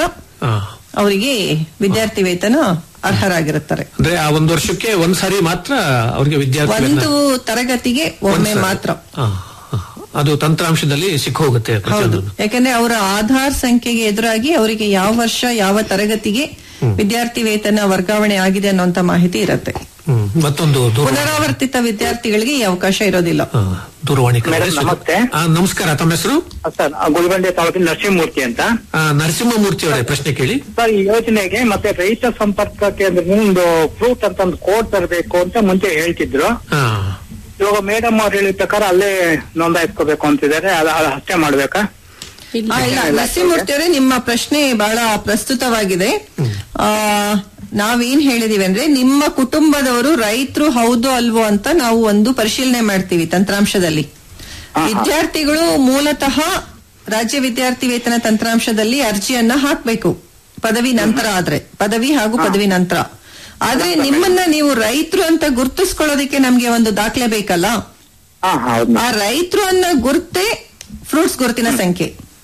ಅವರಿಗೆ ವಿದ್ಯಾರ್ಥಿ ವೇತನ ಅರ್ಹರಾಗಿರುತ್ತಾರೆ ಅಂದ್ರೆ ಆ ಒಂದು ವರ್ಷಕ್ಕೆ ಒಂದ್ ಸಾರಿ ಮಾತ್ರ ಅವ್ರಿಗೆ ವಿದ್ಯಾರ್ಥಿ ಒಂದು ವೇತನ- ತರಗತಿಗೆ ಒಂದ್ ಒಮ್ಮೆ ಸಾರಿ. ಮಾತ್ರ ಆ, ಆ, ಅದು ತಂತ್ರಾಂಶದಲ್ಲಿ ಸಿಕ್ಕ ಹೋಗುತ್ತೆ ಹೌದು ಪ್ರತಿಯೊಂದು ಯಾಕಂದ್ರೆ ಅವರ ಆಧಾರ್ ಸಂಖ್ಯೆಗೆ ಎದುರಾಗಿ ಅವರಿಗೆ ಯಾವ ವರ್ಷ ಯಾವ ತರಗತಿಗೆ ವಿದ್ಯಾರ್ಥಿ ವೇತನ ವರ್ಗಾವಣೆ ಆಗಿದೆ ಅನ್ನುವಂತ ಮಾಹಿತಿ ಇರುತ್ತೆ ಹ್ಮ್. ಮತ್ತೊಂದು ದೂರ ಪುನರಾವರ್ತಿತ ವಿದ್ಯಾರ್ಥಿಗಳಿಗೆ ಈ ಅವಕಾಶ ಇರೋದಿಲ್ಲ ಆ, ದೂರವಾಣಿ ಕರೆ. ಮೇಡಮ್, ನಮಸ್ತೆ. ಆ, ನಮಸ್ಕಾರ ತಮ್ಮ ಹೆಸರು ಸರ್ ಗುಲ್ಬಂಡೆ ತಾಲೂಕಿನ ನರಸಿಂಹಮೂರ್ತಿ ಅಂತ ಆ, ನರಸಿಂಹಮೂರ್ತಿ ಅವರೇ ಪ್ರಶ್ನೆ ಕೇಳಿ ಸರ್ ಈ ಯೋಜನೆಗೆ ಮತ್ತೆ ರೈತ ಸಂಪರ್ಕ ಕೇಂದ್ರದಿಂದ ಒಂದು ಪ್ರೂಫ್ ಅಂತ ಒಂದು ಕೋಡ್ ತರಬೇಕು ಅಂತ ಮುಂಚೆ ಹೇಳ್ತಿದ್ರು ಆ, ಇವಾಗ ಮೇಡಮ್ ಅವ್ರು ಹೇಳಿದ ಪ್ರಕಾರ ಅಲ್ಲೇ ನೋಂದಾಯಿಸ್ಕೋಬೇಕು ಅಂತಿದ್ದಾರೆ ಅದು ಅದು ಅಷ್ಟೇ ಮಾಡ್ಬೇಕಾ ಆ, ಇಲ್ಲ ನರಸಿಂಹಮೂರ್ತಿ ಅವರೇ ನಿಮ್ಮ ಪ್ರಶ್ನೆ ಬಹಳ ಪ್ರಸ್ತುತವಾಗಿದೆ ಆ ನಾವೇನ್ ಹೇಳಿದೀವಿ ಅಂದ್ರೆ ನಿಮ್ಮ ಕುಟುಂಬದವರು ರೈತರು ಹೌದು ಅಲ್ವೋ ಅಂತ ನಾವು ಒಂದು ಪರಿಶೀಲನೆ ಮಾಡ್ತೀವಿ ತಂತ್ರಾಂಶದಲ್ಲಿ ವಿದ್ಯಾರ್ಥಿಗಳು ಮೂಲತಃ ರಾಜ್ಯ ವಿದ್ಯಾರ್ಥಿ ವೇತನ ತಂತ್ರಾಂಶದಲ್ಲಿ ಅರ್ಜಿಯನ್ನ ಹಾಕ್ಬೇಕು ಪದವಿ ನಂತರ ಆದ್ರೆ ಪದವಿ ಹಾಗೂ ಪದವಿ ನಂತರ ಆದ್ರೆ ನಿಮ್ಮನ್ನ ನೀವು ರೈತರು ಅಂತ ಗುರ್ತಿಸ್ಕೊಳ್ಳೋದಕ್ಕೆ ನಮ್ಗೆ ಒಂದು ದಾಖಲೆ ಬೇಕಲ್ಲ ಹಾ ಹೌದು ಆ ರೈತರು ಅನ್ನೋ ಗುರ್ತೆ ಫ್ರೂಟ್ಸ್ ಗುರುತಿನ ಸಂಖ್ಯೆ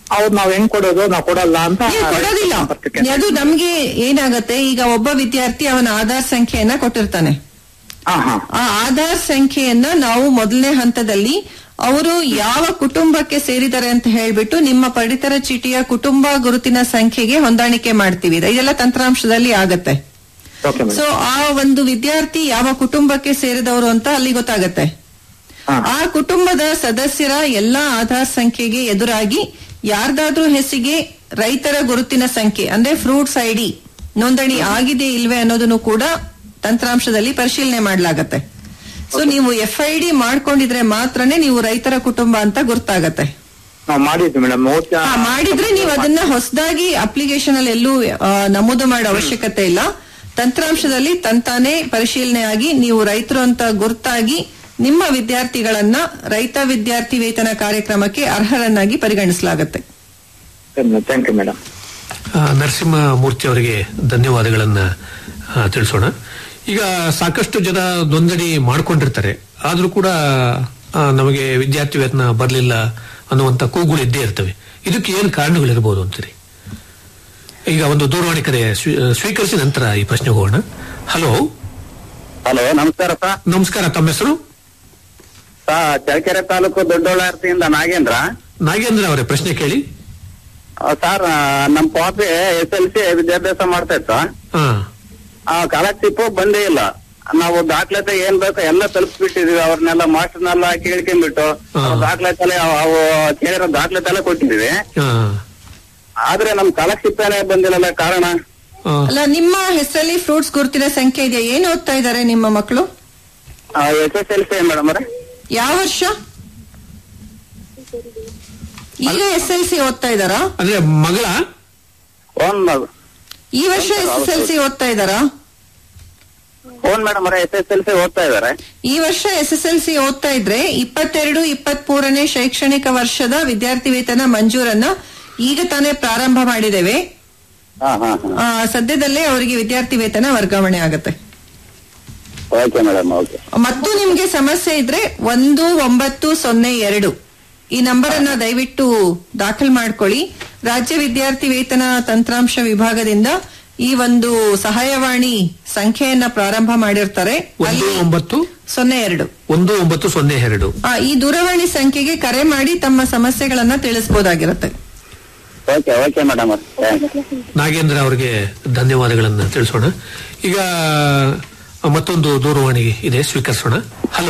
ಅವ್ರು ನಾವ್ ಹೆಂಗ್ ಕೊಡೋದು ನಾವ್ ಕೊಡಲ್ಲ ಅಂತ ನೀವು ಕೊಡೋದಿಲ್ಲ ಸಂಪರ್ಕಕ್ಕೆ- ಅದು ನಮ್ಗೆ ಏನಾಗತ್ತೆ ಈಗ ಒಬ್ಬ ವಿದ್ಯಾರ್ಥಿ ಅವನ ಆಧಾರ್ ಸಂಖ್ಯೆಯನ್ನ ಕೊಟ್ಟಿರ್ತಾನೆ ಹಾ ಹಾ ಆ ಆಧಾರ್ ಸಂಖ್ಯೆಯನ್ನ ನಾವು ಮೊದಲನೇ ಹಂತದಲ್ಲಿ ಅವರು ಯಾವ ಕುಟುಂಬಕ್ಕೆ ಸೇರಿದ್ದಾರೆ ಅಂತ ಹೇಳ್ಬಿಟ್ಟು ನಿಮ್ಮ ಪಡಿತರ ಚೀಟಿಯ ಕುಟುಂಬ ಗುರುತಿನ ಸಂಖ್ಯೆಗೆ ಹೊಂದಾಣಿಕೆ ಮಾಡ್ತೀವಿ ಇದೆಲ್ಲ ತಂತ್ರಾಂಶದಲ್ಲಿ ಆಗತ್ತೆ ಓಕೆ ಸೊ ಮೇಡಮ್ ಆ ಒಂದು ವಿದ್ಯಾರ್ಥಿ ಯಾವ ಕುಟುಂಬಕ್ಕೆ ಸೇರಿದವರು ಅಂತ ಅಲ್ಲಿ ಗೊತ್ತಾಗತ್ತೆ ಹಾ. ಆ ಕುಟುಂಬದ ಸದಸ್ಯರ ಎಲ್ಲಾ ಆಧಾರ್ ಸಂಖ್ಯೆಗೆ ಎದುರಾಗಿ ಯಾರ್ದಾದ್ರೂ ಹೆಸರಿಗೆ ರೈತರ ಗುರುತಿನ ಸಂಖ್ಯೆ ಅಂದ್ರೆ ಫ್ರೂಟ್ಸ್ ಐಡಿ ನೋಂದಣಿ ಆಗಿದೆ ಇಲ್ವೇ ಅನ್ನೋದನ್ನು ಕೂಡ ತಂತ್ರಾಂಶದಲ್ಲಿ ಪರಿಶೀಲನೆ ಮಾಡಲಾಗತ್ತೆ ಸೊ ನೀವು ಎಫ್ ಐ ಡಿ ಮಾಡ್ಕೊಂಡಿದ್ರೆ ಮಾತ್ರನೇ ನೀವು ರೈತರ ಕುಟುಂಬ ಅಂತ ಗೊತ್ತಾಗತ್ತೆ ನಾವ್ ಮಾಡಿದ್ವಿ ಮೇಡಮ್ ಆ, ಮಾಡಿದ್ರೆ ನೀವು ಅದನ್ನ ಹೊಸದಾಗಿ ಅಪ್ಲಿಕೇಶನ್ ಅಲ್ಲಿ ಎಲ್ಲೂ ಆ, ನಮೂದು ಮಾಡೋ ಅವಶ್ಯಕತೆ ಇಲ್ಲ ತಂತ್ರಾಂಶದಲ್ಲಿ ತಂತಾನೇ ಪರಿಶೀಲನೆ ಆಗಿ ನೀವು ರೈತರು ಅಂತ ಗುರ್ತಾಗಿ ನಿಮ್ಮ ವಿದ್ಯಾರ್ಥಿಗಳನ್ನ ರೈತ ವಿದ್ಯಾರ್ಥಿ ವೇತನ ಕಾರ್ಯಕ್ರಮಕ್ಕೆ ಅರ್ಹರನ್ನಾಗಿ ಪರಿಗಣಿಸಲಾಗುತ್ತೆ ಥ್ಯಾಂಕ್ ಯು ಮೇಡಮ್ ಆ, ನರಸಿಂಹಮೂರ್ತಿ ಅವರಿಗೆ ಧನ್ಯವಾದಗಳನ್ನ ಆ, ತಿಳಿಸೋಣ ಈಗ ಸಾಕಷ್ಟು ಜನ ನೋಂದಣಿ ಮಾಡ್ಕೊಂಡಿರ್ತಾರೆ ಆದ್ರೂ ಕೂಡ ಆ, ನಮಗೆ ವಿದ್ಯಾರ್ಥಿ ವೇತನ ಬರಲಿಲ್ಲ ಅನ್ನುವಂತ ಕೂಗುಗಳು ಇದ್ದೇ ಇರ್ತವೆ ಇದಕ್ಕೆ ಏನು ಕಾರಣಗಳಿರ್ಬೋದು ಅಂತೀರಿ ಈಗ ಒಂದು ದೂರವಾಣಿ ಕರೆ ಸ್ವೀ- ಸ್ವೀಕರಿಸಿ ನಂತರ ಈ ಪ್ರಶ್ನೆಗೆ ಹೋಗೋಣ ಹಲೋ ಹಲೋ ನಮಸ್ಕಾರ ಸರ್ ನಮಸ್ಕಾರ ತಮ್ಮ ಹೆಸರು ಸರ್ ಚಳ್ಳಕೆರೆ ತಾಲೂಕು ದೊಡ್ಡೋಳಾರ್ತಿಯಿಂದ ನಾಗೇಂದ್ರ ನಾಗೇಂದ್ರ ಅವರೇ ಪ್ರಶ್ನೆ ಕೇಳಿ ಆ, ಸರ್ ಆ, ನಮ್ ಪಾಪಿ ಎಸ್ ಎಲ್ ಸಿ ವಿದ್ಯಾಭ್ಯಾಸ ಮಾಡ್ತಾ ಇತ್ತು ಹಾ ಆ ಸ್ಕಾಲರ್ಶಿಪ್ ಬಂದೇ ಇಲ್ಲ ನಾವು ದಾಖಲಾತಿ ಏನ್ ಬೇಕೋ ಎಲ್ಲ ತಲುಪಿಸ್ಬಿಟ್ಟಿದೀವಿ ಅವ್ರನ್ನೆಲ್ಲ ಮಾಸ್ಟರ್ನೆಲ್ಲ ಕೇಳ್ಕೊಂಡ್ಬಿಟ್ಟು ಹಾ. ಅವ್ರ ದಾಖಲಾತಿ ಎಲ್ಲ ಅವು ಕೇಳಿರೋ ದಾಖಲಾತಿ ಎಲ್ಲ ಕೊಟ್ಟಿದೀವಿ ಹಾ ಆದ್ರೆ ನಮ್ ಸ್ಕಾಲರ್ಶಿಪ್ ಏನೇ ಬಂದಿಲ್ಲ ಕಾರಣ ಆ, ಅಲ್ಲ ನಿಮ್ಮ ಹೆಸರಲ್ಲಿ ಫ್ರೂಟ್ಸ್ ಗುರುತಿನ ಸಂಖ್ಯೆ ಇದೆಯಾ ಏನು ಓದ್ತಾ ಇದ್ದಾರೆ ನಿಮ್ಮ ಮಕ್ಕಳು S S L C madam ಅವ್ರೆ ಯಾವ ವರ್ಷ ಈಗ ಎಸ್ ಎಲ್ ಸಿ ಓದ್ತಾ ಇದ್ದಾರಾ ಅಂದ್ರೆ ಮಗಳ ಓನ್ ಈ ವರ್ಷ ಎಸ್ ಎಸ್ ಎಲ್ ಸಿ ಓದ್ತಾ ಇದ್ದಾರಾ ಓನ್ ಮೇಡಮ್ ಅವರೇ ಎಸ್ ಎಸ್ ಎಲ್ ಸಿ ಓದ್ತಾ ಇದಾರೆ ಈ ವರ್ಷ ಎಸ್ ಎಸ್ ಎಲ್ ಸಿ ಓದ್ತಾ ಇದ್ರೆ ಇಪ್ಪತ್ತೆರಡು ಇಪ್ಪತ್ತ್ ಮೂರನೇ ಶೈಕ್ಷಣಿಕ ವರ್ಷದ ವಿದ್ಯಾರ್ಥಿ ವೇತನ ಮಂಜೂರನ್ನ ಈಗ ತಾನೇ ಪ್ರಾರಂಭ ಮಾಡಿದ್ದೇವೆ ಹಾ ಹಾ ಹಾ ಆ, ಸದ್ಯದಲ್ಲೇ ಅವರಿಗೆ ವಿದ್ಯಾರ್ಥಿ ವೇತನ ವರ್ಗಾವಣೆ ಆಗುತ್ತೆ ಓಕೆ ಮೇಡಮ್ ಓಕೆ ಮತ್ತು ನಿಮ್ಗೆ ಸಮಸ್ಯೆ ಇದ್ರೆ ಒಂದು ಒಂಬತ್ತು ಸೊನ್ನೆ ಎರಡು ಈ ನಂಬರ್ ಅನ್ನ ದಯವಿಟ್ಟು ದಾಖಲ್ ಮಾಡ್ಕೊಳ್ಳಿ ರಾಜ್ಯ ವಿದ್ಯಾರ್ಥಿ ವೇತನ ತಂತ್ರಾಂಶ ವಿಭಾಗದಿಂದ ಈ ಒಂದು ಸಹಾಯವಾಣಿ ಸಂಖ್ಯೆಯನ್ನ ಪ್ರಾರಂಭ ಮಾಡಿರ್ತಾರೆ ಒಂದು ಅಲ್ಲಿ ಒಂಬತ್ತು ಸೊನ್ನೆ ಎರಡು ಒಂದು ಒಂಬತ್ತು ಸೊನ್ನೆ ಎರಡು ಆ, ಈ ದೂರವಾಣಿ ಸಂಖ್ಯೆಗೆ ಕರೆ ಮಾಡಿ ತಮ್ಮ ಸಮಸ್ಯೆಗಳನ್ನ ತಿಳಿಸಬಹುದಾಗಿರುತ್ತೆ ಓಕೆ ಓಕೆ ಮೇಡಮ್ ಅವ್ರೆ ನಾಗೇಂದ್ರ ಅವರಿಗೆ ಧನ್ಯವಾದಗಳನ್ನ ತಿಳಿಸೋಣ ಈಗ ಮತ್ತೊಂದು ದೂರವಾಣಿ ಇದೆ ಸ್ವೀಕರಿಸೋಣ ಹಲೋ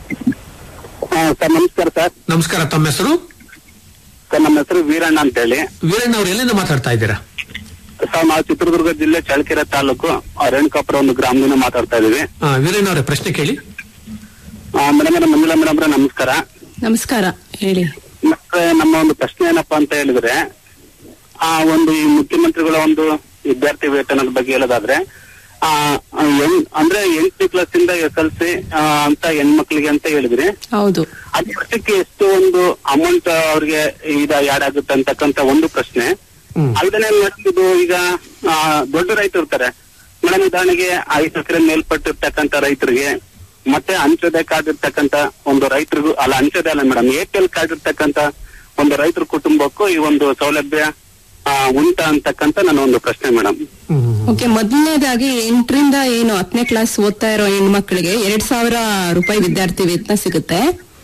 ಸರ್ ನಮಸ್ಕಾರ ಸರ್ ನಮಸ್ಕಾರ ತಮ್ಮ ಹೆಸರು ಸರ್ ನಮ್ಮ ಹೆಸರು ವೀರಣ್ಣ ಅಂತ ಹೇಳಿ ವೀರಣ್ಣ ಅವ್ರು ಎಲ್ಲಿಂದ ಮಾತಾಡ್ತಾ ಇದ್ದೀರಾ ಸರ್ ನಾವು ಚಿತ್ರದುರ್ಗ ಜಿಲ್ಲೆ ಚಳ್ಳಕೆರೆ ತಾಲೂಕು ಆ, ರೇಣುಕಾಪುರ ಒಂದು ಗ್ರಾಮದಿಂದ ಮಾತಾಡ್ತಾ ಇದೀವಿ ಆ, ವೀರಣ್ಣ ಅವರೇ ಪ್ರಶ್ನೆ ಕೇಳಿ ಮೇಡಮ್ ಅವರೇ ಮಂಜುಳಾ ಮೇಡಮ್ ಅವರೇ ನಮಸ್ಕಾರ ನಮಸ್ಕಾರ ಹೇಳಿ ಮತ್ತೆ ನಮ್ಮ ಒಂದು ಪ್ರಶ್ನೆ ಏನಪ್ಪಾ ಅಂತ ಹೇಳಿದ್ರೆ ಆ ಒಂದು ಈ ಮುಖ್ಯಮಂತ್ರಿಗಳ ಒಂದು ವಿದ್ಯಾರ್ಥಿ ವೇತನದ ಬಗ್ಗೆ ಹೇಳೋದಾದ್ರೆ ಆ ಆ, ಎಂ- ಅಂದ್ರೆ ಎಂಟನೇ ಕ್ಲಾಸ್ ಇಂದ ಎಸ್ ಎಲ್ ಸಿ ಅಂತ ಹೆಣ್ಮಕ್ಳಿಗೆ ಅಂತ ಹೇಳಿದ್ರಿ ಹೌದು ಅದ್ ವರ್ಷಕ್ಕೆ ಎಷ್ಟು ಒಂದು ಅಮೌಂಟ್ ಅವ್ರಿಗೆ ಈಗ ಯಾಡ್ ಆಗುತ್ತೆ ಅಂತಕ್ಕಂತ ಒಂದು ಪ್ರಶ್ನೆ ಹ್ಮ್. ಅಲ್ಲದೆ ಮೇಡಮ್ ಇದು ಈಗ ಆ, ದೊಡ್ಡ ರೈತರು ಇರ್ತಾರೆ ಮೇಡಮ್ ಉದಾಹರಣೆಗೆ ಐದು ಎಕರೆ ಮೇಲ್ಪಟ್ಟಿರ್ತಕ್ಕಂತ ರೈತರಿಗೆ ಮತ್ತೆ ಅಂಚೋದೆ ಕಾರ್ಡ್ ಇರ್ತಕ್ಕಂತ ಒಂದು ರೈತರಿಗೂ ಅಲ್ಲ ಅಂಚೋದೆ ಅಲ್ಲ madam A P L card ಇರ್ತಕ್ಕಂತ ಒಂದು ರೈತರ ಕುಟುಂಬಕ್ಕೂ ಈ ಒಂದು ಸೌಲಭ್ಯ ಆ, ಉಂಟಾ ಅಂತಕ್ಕಂತ ನನ್ನ ಒಂದು ಪ್ರಶ್ನೆ ಮೇಡಮ್ ಹ್ಮ್. ಓಕೆ ಮೊದಲನೇದಾಗಿ ಎಂಟರಿಂದ ಏನು ಹತ್ತನೇ ಕ್ಲಾಸ್ ಓದ್ತಾ ಇರೋ ಹೆಣ್ಮಕ್ಳಿಗೆ ಎರಡ್ ಸಾವಿರ ರೂಪಾಯಿ ವಿದ್ಯಾರ್ಥಿ ವೇತನ ಸಿಗುತ್ತೆ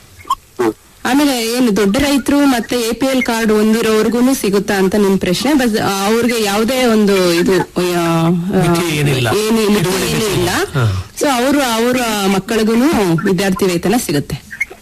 ಆಮೇಲೆ ಏನು ದೊಡ್ಡ ರೈತರು ಮತ್ತೆ ಎ ಪಿ ಎಲ್ ಕಾರ್ಡ್ ಹೊಂದಿರೋರ್ಗುನು ಸಿಗುತ್ತಾ ಅಂತ ನಿಮ್ ಪ್ರಶ್ನೆ ಬಸ್ ಅವ್ರಿಗೆ ಯಾವುದೇ ಒಂದು ಇದು ಆ, ಆ, ಮಿತಿ ಏನಿಲ್ಲ. ಏನು ಮಿತಿ ಹಿಡುವಳಿ ಏನೂ ಮಿತಿ. ಇಲ್ಲ ಹಾ. ಸೊ ಅವರು ಅವರ ಮಕ್ಕಳಿಗೂ ವಿದ್ಯಾರ್ಥಿ ವೇತನ ಸಿಗುತ್ತೆ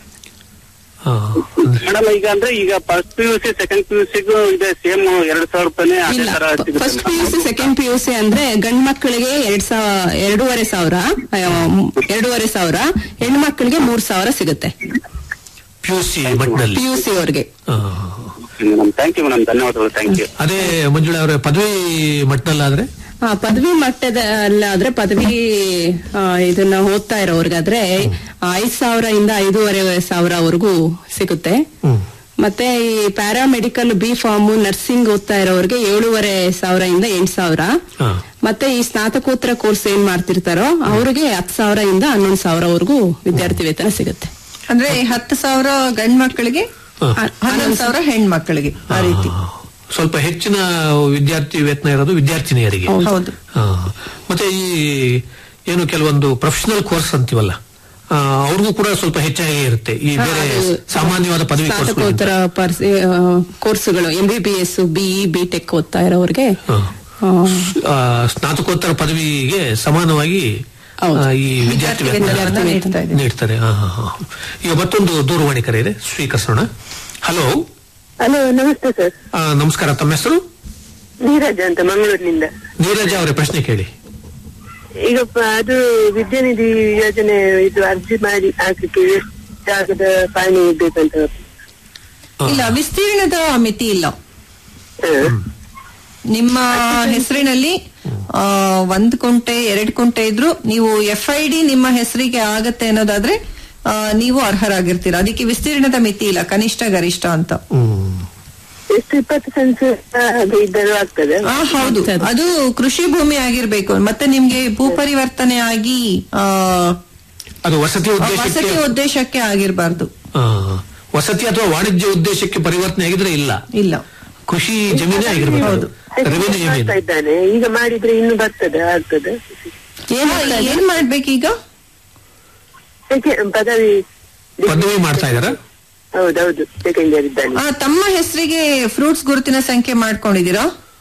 ಆ, ಅಂದ್ರೆ ಮೇಡಮ್ ಈಗ ಅಂದ್ರೆ ಈಗ first P U C second P U ಸಿಗೂ ಇದೆ ಸೇಮ್ ಎರಡ್ ಸಾವಿರ ರೂಪಾಯಿ ಅದೇ ಇಲ್ಲ ತರ ಫಸ್ಟ್ ಪಿ ಯು ಸಿ ಸಿಗುತ್ತೆ ಸೆಕೆಂಡ್ ಪಿ ಯು ಸಿ ಅಂದ್ರೆ ಗಂಡ್ ಮಕ್ಕಳಿಗೆ ಎರಡ್ ಸಾವಿರ ಎರಡೂವರೆ ಸಾವಿರ ಆ, ಎರಡೂವರೆ ಸಾವಿರ ಹೆಣ್ಣು ಮಕ್ಕಳಿಗೆ ಮೂರ್ ಸಾವಿರ ಸಿಗುತ್ತೆ ಪಿ ಯು ಸಿ ಮಟ್ಟದಲ್ಲಿ ಪಿ ಯು ಸಿ ಅವ್ರಿಗೆ ಆ, ಮೇಡಮ್ ಥ್ಯಾಂಕ್ ಯು ಮೇಡಮ್ ಧನ್ಯವಾದಗಳು ಥ್ಯಾಂಕ್ ಯು ಅದೇ ಮಂಜುಳಾ ಅವರೇ ಪದವಿ ಮಟ್ಟದಲ್ಲಾದ್ರೆ ಆ, ಪದವಿ ಮಟ್ಟದಲ್ಲಾದ್ರೆ ಪದವಿ ಆ, ಇದನ್ನ ಓದ್ತಾ ಇರೋರ್ಗಾದ್ರೆ ಐದ್ ಸಾವಿರ ಇಂದ ಐದೂವರೆ ಸಾವಿರವರೆಗೂ ಸಿಗುತ್ತೆ ಹ್ಮ್ ಮತ್ತೆ ಈ ಪ್ಯಾರಾಮೆಡಿಕಲ್ ಬಿ ಫಾರ್ಮ್ ನರ್ಸಿಂಗ್ ಓದ್ತಾ ಇರೋರ್ಗೆ ಏಳೂವರೆ ಸಾವಿರ ಇಂದ ಎಂಟ್ ಸಾವಿರ ಹಾ. ಮತ್ತೆ ಈ ಸ್ನಾತಕೋತ್ತರ ಕೋರ್ಸ್ ಏನ್ ಮಾಡ್ತಿರ್ತಾರೋ ಅವ್ರಿಗೆ ಹತ್ತು ಸಾವಿರ ಇಂದ ಹನ್ನೊಂದು ಸಾವಿರವರೆಗೂ ವಿದ್ಯಾರ್ಥಿ ವೇತನ ಸಿಗುತ್ತೆ ಅಂದ್ರೆ ಹತ್ತು ಸಾವಿರ ಗಂಡ್ ಮಕ್ಕಳಿಗೆ ಹ. ಹನ್ನೊಂದು ಸಾವಿರ ಹೆಣ್ಮಕ್ಳಿಗೆ ಆ ರೀತಿ ಆ, ಸ್ವಲ್ಪ ಹೆಚ್ಚಿನ ವಿದ್ಯಾರ್ಥಿ ವೇತನ ಇರೋದು ವಿದ್ಯಾರ್ಥಿನಿಯರಿಗೆ ಹೌದು ಆ, ಮತ್ತೆ ಈ ಏನು ಕೆಲವೊಂದು ಪ್ರೊಫೆಷನಲ್ ಕೋರ್ಸ್ ಅಂತೀವಲ್ಲ ಆ, ಅವ್ರಿಗೂ ಕೂಡ ಸ್ವಲ್ಪ ಹೆಚ್ಚಾಗಿ ಇರುತ್ತೆ ಈ ಬೇರೆ ಅದು ಸಾಮಾನ್ಯವಾದ ಪದವಿ ಕೋರ್ಸ್ಗಳಿಗಿಂತ. ಸ್ನಾತಕೋತ್ತರ ಪರ್ಸ್- ಆ, ಕೋರ್ಸ್ಗಳು M B B S B E B Tech ಓದ್ತಾ ಇರೋರಿಗೆ ಹ. ಆ, ಆ, ಸ್ನಾತಕೋತ್ತರ ಪದವಿಗೆ ಸಮಾನವಾಗಿ ಹೌದು. ಆ, ಈ ವಿದ್ಯಾರ್ಥಿ ವೇತನ ವೇತನವನ್ನ ನೀಡ್ತಾ ಇದೆ. ನೀಡ್ತಾರೆ ಹಾ, ಹಾ, ಹಾ. ಈಗ ಮತ್ತೊಂದು ದೂರವಾಣಿ ಕರೆ ಇದೆ ಸ್ವೀಕರಿಸೋಣ ಹಲೋ ಹಲೋ ನಮಸ್ತೆ ಸರ್ ಆ, ನಮಸ್ಕಾರ ತಮ್ಮ ಹೆಸರು ನೀರಜ್ ಅಂತ ಮಂಗಳೂರಿನಿಂದ ನೀರಜ ಅವರೇ ಪ್ರಶ್ನೆ ಕೇಳಿ ಈಗ ಪ- ಅದು ವಿದ್ಯಾನಿಧಿ ಯೋಜನೆ ಇದು ಅರ್ಜಿ ಮಾಡಿ ಹಾಕ್ಲಿಕ್ಕೆ ಎಷ್ಟು ಜಾಗದ ಪಾಣಿ ಇರ್ಬೇಕಂತ ಆ, ಇಲ್ಲ ವಿಸ್ತೀರ್ಣದ ಮಿತಿ ಇಲ್ಲ ಹ. ನಿಮ್ಮ ಹೆಸರಿನಲ್ಲಿ ಆ, ಒಂದ್ ಕುಂಟೆ ಎರಡ್ ಕುಂಟೆ ಇದ್ರು ನೀವು ಎಫ್ ಐ ಡಿ ನಿಮ್ಮ ಹೆಸರಿಗೆ ಆಗತ್ತೆ ಅನ್ನೋದಾದ್ರೆ ಆ, ನೀವು ಅರ್ಹರಾಗಿರ್ತೀರ ಅದಕ್ಕೆ ವಿಸ್ತೀರ್ಣದ ಮಿತಿ ಇಲ್ಲ ಕನಿಷ್ಠ ಗರಿಷ್ಠ ಅಂತ ಹ್ಮ್. ಎಷ್ಟು ಇಪ್ಪತ್ತು ಸೆನ್ಸ್ ಹಾಗೆ ಇದ್ದರೂ ಆಗ್ತದೆ ಆ, ಹೌದು ಅದು ಕೃಷಿ ಭೂಮಿ ಆಗಿರ್ಬೇಕು ಮತ್ತೆ ನಿಮ್ಗೆ ಭೂ ಪರಿವರ್ತನೆ ಆಗಿ ಆ, ಅದು ವಸತಿ ವಸತಿ ಉದ್ದೇಶಕ್ಕೆ ಉದ್ದೇಶಕ್ಕೆ ಆಗಿರ್ಬಾರ್ದು ಆ, ವಸತಿ ಅಥವಾ ವಾಣಿಜ್ಯ ಉದ್ದೇಶಕ್ಕೆ ಪರಿವರ್ತನೆ ಆಗಿದ್ರೆ ಇಲ್ಲ ಇಲ್ಲ ಕೃಷಿ ಜಮೀನೇ ಆಗಿರ್ಬೇಕು ಹೌದು. ರೆವಿನ್ಯೂ ಜಮೀನು ಮಾಡ್ತಾ ಇದ್ದಾನೆ ಈಗ ಮಾಡಿದ್ರೆ ಇನ್ನು ಬರ್ತದೆ ಆಗ್ತದೆ ಏನ್ ಏನ್ ಮಾಡ್ಬೇಕೀಗ ಸೆಕೆ- ಪದವಿ ಪದವಿ ಮಾಡ್ತಾ ಇದಾರ ಹೌದೌದು ಸೆಕೆಂಡ್ ಇಯರ್ ಇದ್ದಾನೆ ಆ, ತಮ್ಮ ಹೆಸರಿಗೆ ಫ್ರೂಟ್ಸ್ ಗುರುತಿನ ಸಂಖ್ಯೆ ಮಾಡ್ಕೊಂಡಿದ್ದೀರಾ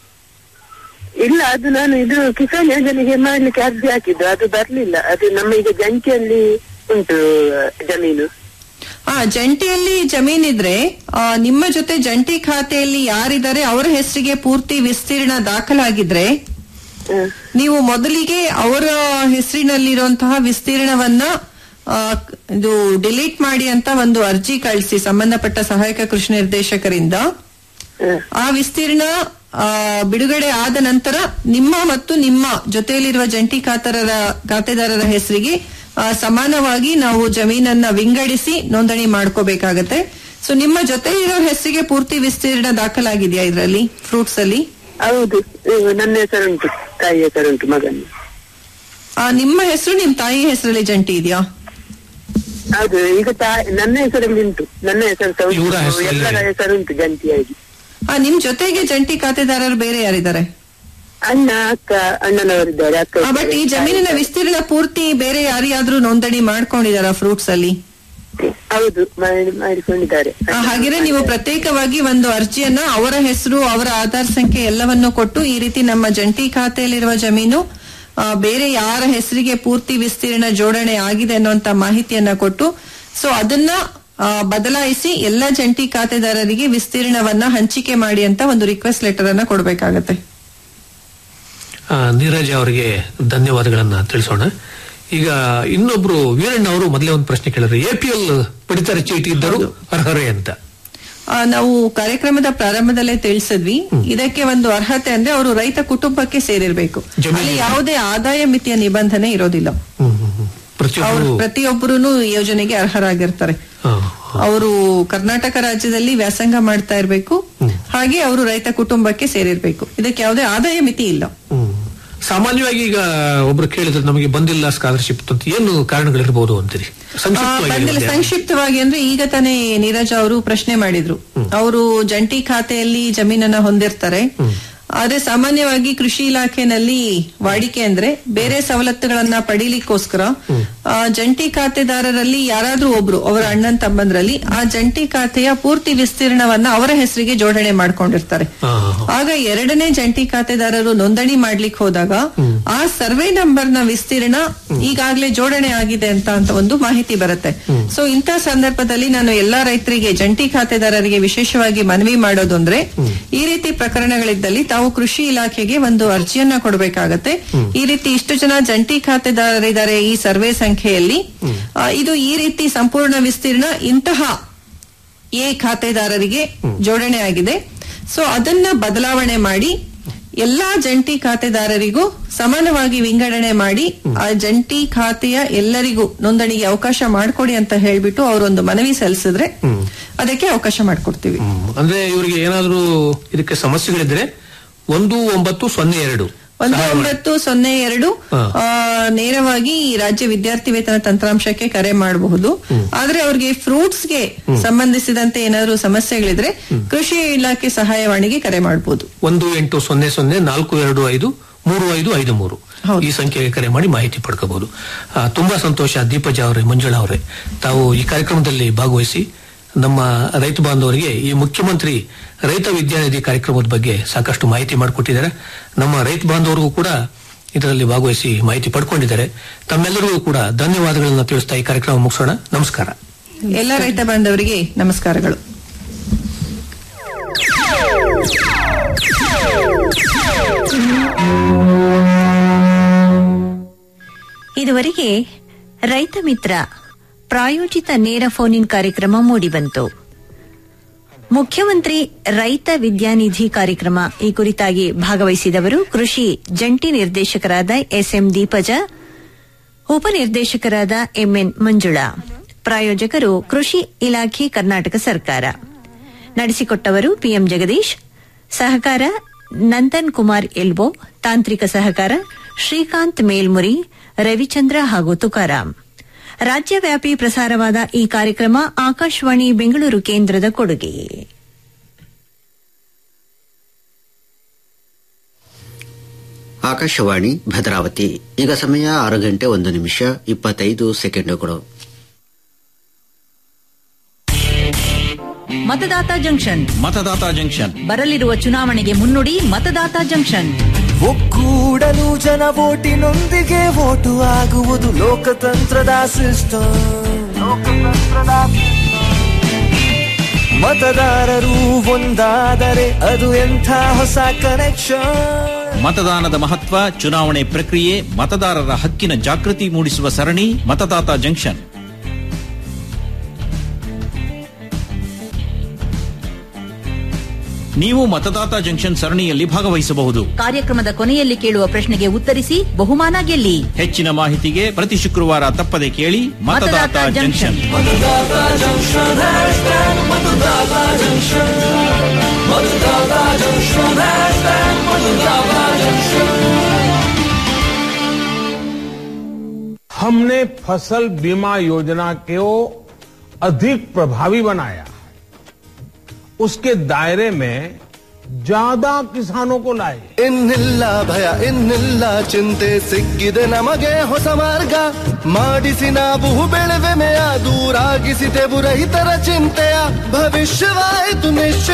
ಇಲ್ಲ ಅದು ನಾನು ಇದು ಕಿಸಾನ್ ಯೋಜನೆಗೆ ಮಾಡ್ಲಿಕ್ಕೆ ಅರ್ಜಿ ಹಾಕಿದ್ದು ಅದು ಬರ್ಲಿಲ್ಲ ಅದು ನಮ್ಮ ಈಗ ಜಂಟಿಯಲ್ಲಿ ಉಂಟು ಆ, ಜಮೀನು ಆ ಜಂಟಿಯಲ್ಲಿ ಜಮೀನಿದ್ರೆ ಆ, ನಿಮ್ಮ ಜೊತೆ ಜಂಟಿ ಖಾತೆಯಲ್ಲಿ ಯಾರಿದ್ದಾರೆ ಅವರ ಹೆಸರಿಗೆ ಪೂರ್ತಿ ವಿಸ್ತೀರ್ಣ ದಾಖಲಾಗಿದ್ರೆ ಹ. ನೀವು ಮೊದಲಿಗೆ ಅವರ ಹೆಸರಿನಲ್ಲಿರುವಂತಹ ವಿಸ್ತೀರ್ಣವನ್ನ ಆ, ಇದು ಡಿಲೀಟ್ ಮಾಡಿ ಅಂತ ಒಂದು ಅರ್ಜಿ ಕಳಿಸಿ ಸಂಬಂಧಪಟ್ಟ ಸಹಾಯಕ ಕೃಷಿ ನಿರ್ದೇಶಕರಿಂದ ಹ. ಆ ವಿಸ್ತೀರ್ಣ ಆ, ಬಿಡುಗಡೆ ಆದ ನಂತರ ನಿಮ್ಮ ಮತ್ತು ನಿಮ್ಮ ಜೊತೆಯಲ್ಲಿರುವ ಜಂಟಿ ಖಾತರರ ಖಾತೆದಾರರ ಹೆಸರಿಗೆ ಆ, ಸಮಾನವಾಗಿ ನಾವು ಜಮೀನನ್ನ ವಿಂಗಡಿಸಿ ನೋಂದಣಿ ಮಾಡ್ಕೋಬೇಕಾಗತ್ತೆ ಸೊ ನಿಮ್ಮ ಜೊತೆ ಇರೋ ಹೆಸರಿಗೆ ಪೂರ್ತಿ ವಿಸ್ತೀರ್ಣ ದಾಖಲಾಗಿದೆಯಾ ಇದರಲ್ಲಿ ಫ್ರೂಟ್ಸ್ ಅಲ್ಲಿ ಹೌದು ಇವು ನನ್ನ ಹೆಸರುಂಟು ತಾಯಿ ಹೆಸರುಂಟು ಮಗನ ಆ, ನಿಮ್ಮ ಹೆಸರು ನಿಮ್ ತಾಯಿ ಹೆಸರಲ್ಲಿ ಜಂಟಿ ಇದೆಯಾ ಹೌದು ಈಗ ತಾಯಿ ನನ್ನ ಹೆಸರಲ್ಲಿ ಉಂಟು ನನ್ನ ಹೆಸರು ಸಹ ಉಂಟು. ಇವರ ಹೆಸರಲ್ಲಿ? ಎಲ್ಲರ ಹೆಸರುಂಟು ಜಂಟಿಯಾಗಿ ಆ, ನಿಮ್ ಜೊತೆಗೆ ಜಂಟಿ ಖಾತೆದಾರರು ಬೇರೆ ಯಾರಿದ್ದಾರೆ ಅಣ್ಣ ಅಕ್ಕ ಅಣ್ಣನವರಿದ್ದಾರೆ ಅಕ್ಕ ಬಟ್ ಈ ಇದ್ದಾರೆ. ಜಮೀನಿನ ವಿಸ್ತೀರ್ಣ ಪೂರ್ತಿ ಬೇರೆ ಯಾರಿಗಾದ್ರೂ ನೋಂದಣಿ ಮಾಡ್ಕೊಂಡಿದಾರ ಫ್ರೂಟ್ಸ್ ಅಲ್ಲಿ ಹೌದು ಮಾಡಿ- ಮಾಡಿಕೊಂಡಿದ್ದಾರೆ ಆ, ಹಾಗಿದ್ರೆ ನೀವು ಪ್ರತ್ಯೇಕವಾಗಿ ಒಂದು ಅರ್ಜಿಯನ್ನ ಅವರ ಹೆಸರು ಅವರ ಆಧಾರ್ ಸಂಖ್ಯೆ ಎಲ್ಲವನ್ನು ಕೊಟ್ಟು ಈ ರೀತಿ ನಮ್ಮ ಜಂಟಿ ಖಾತೆಯಲ್ಲಿರುವ ಜಮೀನು ಆ, ಬೇರೆ ಯಾರ ಹೆಸರಿಗೆ ಪೂರ್ತಿ ವಿಸ್ತೀರ್ಣ ಜೋಡಣೆ ಆಗಿದೆ ಅನ್ನುವಂತ ಮಾಹಿತಿಯನ್ನ ಕೊಟ್ಟು ಸೊ ಅದನ್ನ ಆ, ಬದಲಾಯಿಸಿ ಎಲ್ಲ ಜಂಟಿ ಖಾತೆದಾರರಿಗೆ ವಿಸ್ತೀರ್ಣವನ್ನ ಹಂಚಿಕೆ ಮಾಡಿ ಅಂತ ಒಂದು ರಿಕ್ವೆಸ್ಟ್ ಲೆಟರ್ ಅನ್ನ ಕೊಡಬೇಕಾಗತ್ತೆ ಆ, ನೀರಜ್ ಅವರಿಗೆ ಧನ್ಯವಾದಗಳನ್ನ ತಿಳಿಸೋಣ ಈಗ ಇನ್ನೊಬ್ರು ವೀರಣ್ಣ ಅವರು ಮೊದಲೇ ಒಂದು ಪ್ರಶ್ನೆ ಕೇಳಿದ್ರು ಎಪಿಎಲ್ ಪಡಿತರ ಚೀಟಿ ಇದ್ದರು ಅರ್ಹರೇ ಅಂತ ಆ, ನಾವು ಕಾರ್ಯಕ್ರಮದ ಪ್ರಾರಂಭದಲ್ಲೇ ತಿಳಿಸಿದ್ವಿ ಇದಕ್ಕೆ ಒಂದು ಅರ್ಹತೆ ಅಂದ್ರೆ ಅವರು ರೈತ ಕುಟುಂಬಕ್ಕೆ ಸೇರಿರ್ಬೇಕು ಜಮೀನು. ಅಲ್ಲಿ ಯಾವುದೇ ಆದಾಯ ಮಿತಿಯ ನಿಬಂಧನೆ ಇರೋದಿಲ್ಲ ಹ್ಮ್, ಹ್ಮ್, ಹ್ಮ್. ಅವರು ಪ್ರತಿಯೊಬ್ಬರು ಪ್ರತಿಯೊಬ್ಬರು ಈ ಯೋಜನೆಗೆ ಅರ್ಹರಾಗಿರ್ತಾರೆ ಆ, ಅವರು ಕರ್ನಾಟಕ ರಾಜ್ಯದಲ್ಲಿ ವ್ಯಾಸಂಗ ಮಾಡ್ತಾ ಇರಬೇಕು ಹಾಗೆ ಅವರು ರೈತ ಕುಟುಂಬಕ್ಕೆ ಸೇರಿರ್ಬೇಕು ಇದಕ್ಕೆ ಯಾವುದೇ ಆದಾಯ ಮಿತಿ ಇಲ್ಲ ಹ್ಮ್. ಸಾಮಾನ್ಯವಾಗಿ ಈಗ ಒಬ್ರು ಕೇಳಿದ್ರೆ ನಮಗೆ ಬಂದಿಲ್ಲ ಸ್ಕಾಲರ್ಶಿಪ್ ಅಂತ ಏನು ಕಾರಣಗಳಿರ್ಬೋದು ಅಂತೀರಿ ಆ, ಸಂಕ್ಷಿಪ್ತವಾಗಿ ಬಂದಿಲ್ಲ ಹೇಳಿ. ಸಂಕ್ಷಿಪ್ತವಾಗಿ ಅಂದ್ರೆ ಈಗ ತಾನೇ ನೀರಜ್ ಅವರು ಪ್ರಶ್ನೆ ಮಾಡಿದ್ರು ಅವರು ಜಂಟಿ ಖಾತೆಯಲ್ಲಿ ಜಮೀನನ್ನ ಹೊಂದಿರ್ತಾರೆ ಆದ್ರೆ ಸಾಮಾನ್ಯವಾಗಿ ಕೃಷಿ ಇಲಾಖೆನಲ್ಲಿ ವಾಡಿಕೆ ಅಂದ್ರೆ ಬೇರೆ ಸವಲತ್ತುಗಳನ್ನ ಪಡೀಲಿಕ್ಕೋಸ್ಕರ ಆ, ಜಂಟಿ ಖಾತೆದಾರರಲ್ಲಿ ಯಾರಾದ್ರೂ ಒಬ್ರು ಅವರ ಅಣ್ಣನ್ ತಮ್ಮಂದ್ರಲ್ಲಿ ಆ ಜಂಟಿ ಖಾತೆಯ ಪೂರ್ತಿ ವಿಸ್ತೀರ್ಣವನ್ನ ಅವರ ಹೆಸರಿಗೆ ಜೋಡಣೆ ಮಾಡ್ಕೊಂಡಿರ್ತಾರೆ ಆ, ಆ, ಆ. ಆಗ ಎರಡನೇ ಜಂಟಿ ಖಾತೆದಾರರು ನೋಂದಣಿ ಮಾಡ್ಲಿಕ್ಕೆ ಹೋದಾಗ ಆ ಸರ್ವೆ ನಂಬರ್ ನ ವಿಸ್ತೀರ್ಣ ಈಗಾಗಲೇ ಜೋಡಣೆ ಆಗಿದೆ ಅಂತ ಅಂತ ಒಂದು ಮಾಹಿತಿ ಬರುತ್ತೆ ಸೊ ಇಂಥ ಸಂದರ್ಭದಲ್ಲಿ ನಾನು ಎಲ್ಲಾ ರೈತರಿಗೆ ಜಂಟಿ ಖಾತೆದಾರರಿಗೆ ವಿಶೇಷವಾಗಿ ಮನವಿ ಮಾಡೋದು ಅಂದ್ರೆ ಈ ರೀತಿ ಪ್ರಕರಣಗಳಿದ್ದಲ್ಲಿ ತಾವು ಕೃಷಿ ಇಲಾಖೆಗೆ ಒಂದು ಅರ್ಜಿಯನ್ನ ಕೊಡಬೇಕಾಗತ್ತೆ ಈ ರೀತಿ ಇಷ್ಟು ಜನ ಜಂಟಿ ಖಾತೆದಾರರಿದ್ದಾರೆ ಈ ಸರ್ವೆ ಸಂಖ್ಯೆಯಲ್ಲಿ ಆ, ಇದು ಈ ರೀತಿ ಸಂಪೂರ್ಣ ವಿಸ್ತೀರ್ಣ ಇಂತಹ ಎ ಖಾತೆದಾರರಿಗೆ ಜೋಡಣೆ ಆಗಿದೆ ಸೊ ಅದನ್ನ ಬದಲಾವಣೆ ಮಾಡಿ ಎಲ್ಲಾ ಜಂಟಿ ಖಾತೆದಾರರಿಗೂ ಸಮಾನವಾಗಿ ವಿಂಗಡಣೆ ಮಾಡಿ ಆ ಜಂಟಿ ಖಾತೆಯ ಎಲ್ಲರಿಗೂ ನೋಂದಣಿಗೆ ಅವಕಾಶ ಮಾಡಿಕೊಡಿ ಅಂತ ಹೇಳ್ಬಿಟ್ಟು ಅವರೊಂದು ಮನವಿ ಸಲ್ಲಿಸಿದ್ರೆ ಅದಕ್ಕೆ ಅವಕಾಶ ಮಾಡಿಕೊಡ್ತೀವಿ ಹ್ಮ್. ಅಂದ್ರೆ ಇವರಿಗೆ ಏನಾದ್ರೂ ಇದಕ್ಕೆ ಸಮಸ್ಯೆಗಳಿದ್ರೆ ಒಂದು ಒಂಬತ್ತು ಸೊನ್ನೆ ಎರಡು ಒಂದು ಒಂಬತ್ತು ಸೊನ್ನೆ ಎರಡು ಹಾ. ಆ, ನೇರವಾಗಿ ಈ ರಾಜ್ಯ ವಿದ್ಯಾರ್ಥಿ ವೇತನ ತಂತ್ರಾಂಶಕ್ಕೆ ಕರೆ ಮಾಡಬಹುದು ಆದ್ರೆ ಅವ್ರಿಗೆ ಫ್ರೂಟ್ಸ್ ಗೆ ಸಂಬಂಧಿಸಿದಂತೆ ಏನಾದ್ರು ಸಮಸ್ಯೆಗಳಿದ್ರೆ ಕೃಷಿ ಇಲಾಖೆ ಸಹಾಯವಾಣಿಗೆ ಕರೆ ಮಾಡಬಹುದು ಒಂದು ಎಂಟು ಸೊನ್ನೆ ಸೊನ್ನೆ ನಾಲ್ಕು ಎರಡು ಐದು ಮೂರು ಐದು ಐದು ಮೂರು ಈ ಸಂಖ್ಯೆಗೆ ಕರೆ ಮಾಡಿ ಮಾಹಿತಿ ಪಡ್ಕೋಬಹುದು ಆ, ತುಂಬಾ ಸಂತೋಷ ದೀಪಜ ಅವರೇ ಮಂಜುಳಾ ಅವರೇ ತಾವು ಈ ಕಾರ್ಯಕ್ರಮದಲ್ಲಿ ಭಾಗವಹಿಸಿ ನಮ್ಮ ರೈತ ಬಾಂಧವರಿಗೆ ಈ ಮುಖ್ಯಮಂತ್ರಿ ರೈತ ವಿದ್ಯಾನಿಧಿ ಕಾರ್ಯಕ್ರಮದ ಬಗ್ಗೆ ಸಾಕಷ್ಟು ಮಾಹಿತಿ ಮಾಡಿಕೊಟ್ಟಿದ್ದಾರೆ ನಮ್ಮ ರೈತ ಬಾಂಧವರಿಗೂ ಕೂಡ ಇದರಲ್ಲಿ ಭಾಗವಹಿಸಿ ಮಾಹಿತಿ ಪಡ್ಕೊಂಡಿದ್ದಾರೆ ತಮ್ಮೆಲ್ಲರಿಗೂ ಕೂಡ ಧನ್ಯವಾದಗಳನ್ನು ತಿಳಿಸ್ತಾ ಈ ಕಾರ್ಯಕ್ರಮ ಮುಗಿಸೋಣ ನಮಸ್ಕಾರ ಎಲ್ಲ ರೈತ ಬಾಂಧವರಿಗೆ ನಮಸ್ಕಾರಗಳು ಇದುವರೆಗೆ ರೈತ ಮಿತ್ರ ಪ್ರಾಯೋಜಿತ ನೇರ ಫೋನ್ ಇನ್ ಕಾರ್ಯಕ್ರಮ ಮೂಡಿಬಂತು ಮುಖ್ಯಮಂತ್ರಿ ರೈತ ವಿದ್ಯಾನಿಧಿ ಕಾರ್ಯಕ್ರಮ ಈ ಕುರಿತಾಗಿ ಭಾಗವಹಿಸಿದವರು ಕೃಷಿ ಜಂಟಿ ನಿರ್ದೇಶಕರಾದ ಎಸ್ಎಂ ದೀಪಜ ಉಪನಿರ್ದೇಶಕರಾದ ಎಂಎನ್ ಮಂಜುಳಾ ಪ್ರಾಯೋಜಕರು ಕೃಷಿ ಇಲಾಖೆ ಕರ್ನಾಟಕ ಸರ್ಕಾರ ನಡೆಸಿಕೊಟ್ಟವರು ಪಿಎಂ ಜಗದೀಶ್ ಸಹಕಾರ ನಂದನ್ ಕುಮಾರ್ ಎಲ್ಬೋ ತಾಂತ್ರಿಕ ಸಹಕಾರ ಶ್ರೀಕಾಂತ್ ಮೇಲ್ಮುರಿ ರವಿಚಂದ್ರ ಹಾಗೂ ತುಕಾರಾಂ ರಾಜ್ಯವ್ಯಾಪಿ ಪ್ರಸಾರವಾದ ಈ ಕಾರ್ಯಕ್ರಮ ಆಕಾಶವಾಣಿ ಬೆಂಗಳೂರು ಕೇಂದ್ರದ ಕೊಡುಗೆ ಆಕಾಶವಾಣಿ ಭದ್ರಾವತಿ ಈಗ ಸಮಯ ಆರು ಗಂಟೆ ಒಂದು ನಿಮಿಷ ಇಪ್ಪತ್ತೈದು ಸೆಕೆಂಡುಗಳು ಮತದಾತ ಜಂಕ್ಷನ್ ಮತದಾತ ಜಂಕ್ಷನ್ ಬರಲಿರುವ ಚುನಾವಣೆಗೆ ಮುನ್ನುಡಿ ಮತದಾತ ಜಂಕ್ಷನ್ ಒಕ್ಕೂಡಲು ಜನ ಓಟಿನೊಂದಿಗೆ ಓಟು ಆಗುವುದು ಲೋಕತಂತ್ರದ ಸಿಸ್ಟಮ್ ಮತದಾರರು ಒಂದಾದರೆ ಅದು ಎಂಥ ಹೊಸ ಕನೆಕ್ಷನ್ ಮತದಾನದ ಮಹತ್ವ ಚುನಾವಣೆ ಪ್ರಕ್ರಿಯೆ ಮತದಾರರ ಹಕ್ಕಿನ ಜಾಗೃತಿ ಮೂಡಿಸುವ ಸರಣಿ ಮತದಾತ ಜಂಕ್ಷನ್ ನೀವು ಮತದಾತ ಜಂಕ್ಷನ್ ಸರಣಿಯಲ್ಲಿ ಭಾಗವಹಿಸಬಹುದು ಕಾರ್ಯಕ್ರಮದ ಕೊನೆಯಲ್ಲಿ ಕೇಳುವ ಪ್ರಶ್ನೆಗೆ ಉತ್ತರಿಸಿ ಬಹುಮಾನ ಗೆಲ್ಲಿ ಹೆಚ್ಚಿನ ಮಾಹಿತಿಗೆ ಪ್ರತಿ ಶುಕ್ರವಾರ ತಪ್ಪದೆ ಕೇಳಿ ಮತದಾತ ಮತದಾತ ಜಂಕ್ಷನ್ हमने फसल बीमा योजना को अधिक प्रभावी बनाया उसके दायरे में ज्यादा किसानों को लाए ಇನ್ನಿಲ್ಲ ಭಯ ಇನ್ನಿಲ್ಲ ಚಿಂತೆ ಸಿಕ್ಕಿದೆ ನಮಗೆ ಹೊಸ ಮಾರ್ಗ ಮಾಡಿಸಿ ನಾವು ಬೆಳೆವೆಮೆಯ ದೂರಾಗಿಸಿದೆವು ರೈತರ ಚಿಂತೆಯ ಭವಿಷ್ಯವಾಯಿತು ನಿಶ್ಚಯ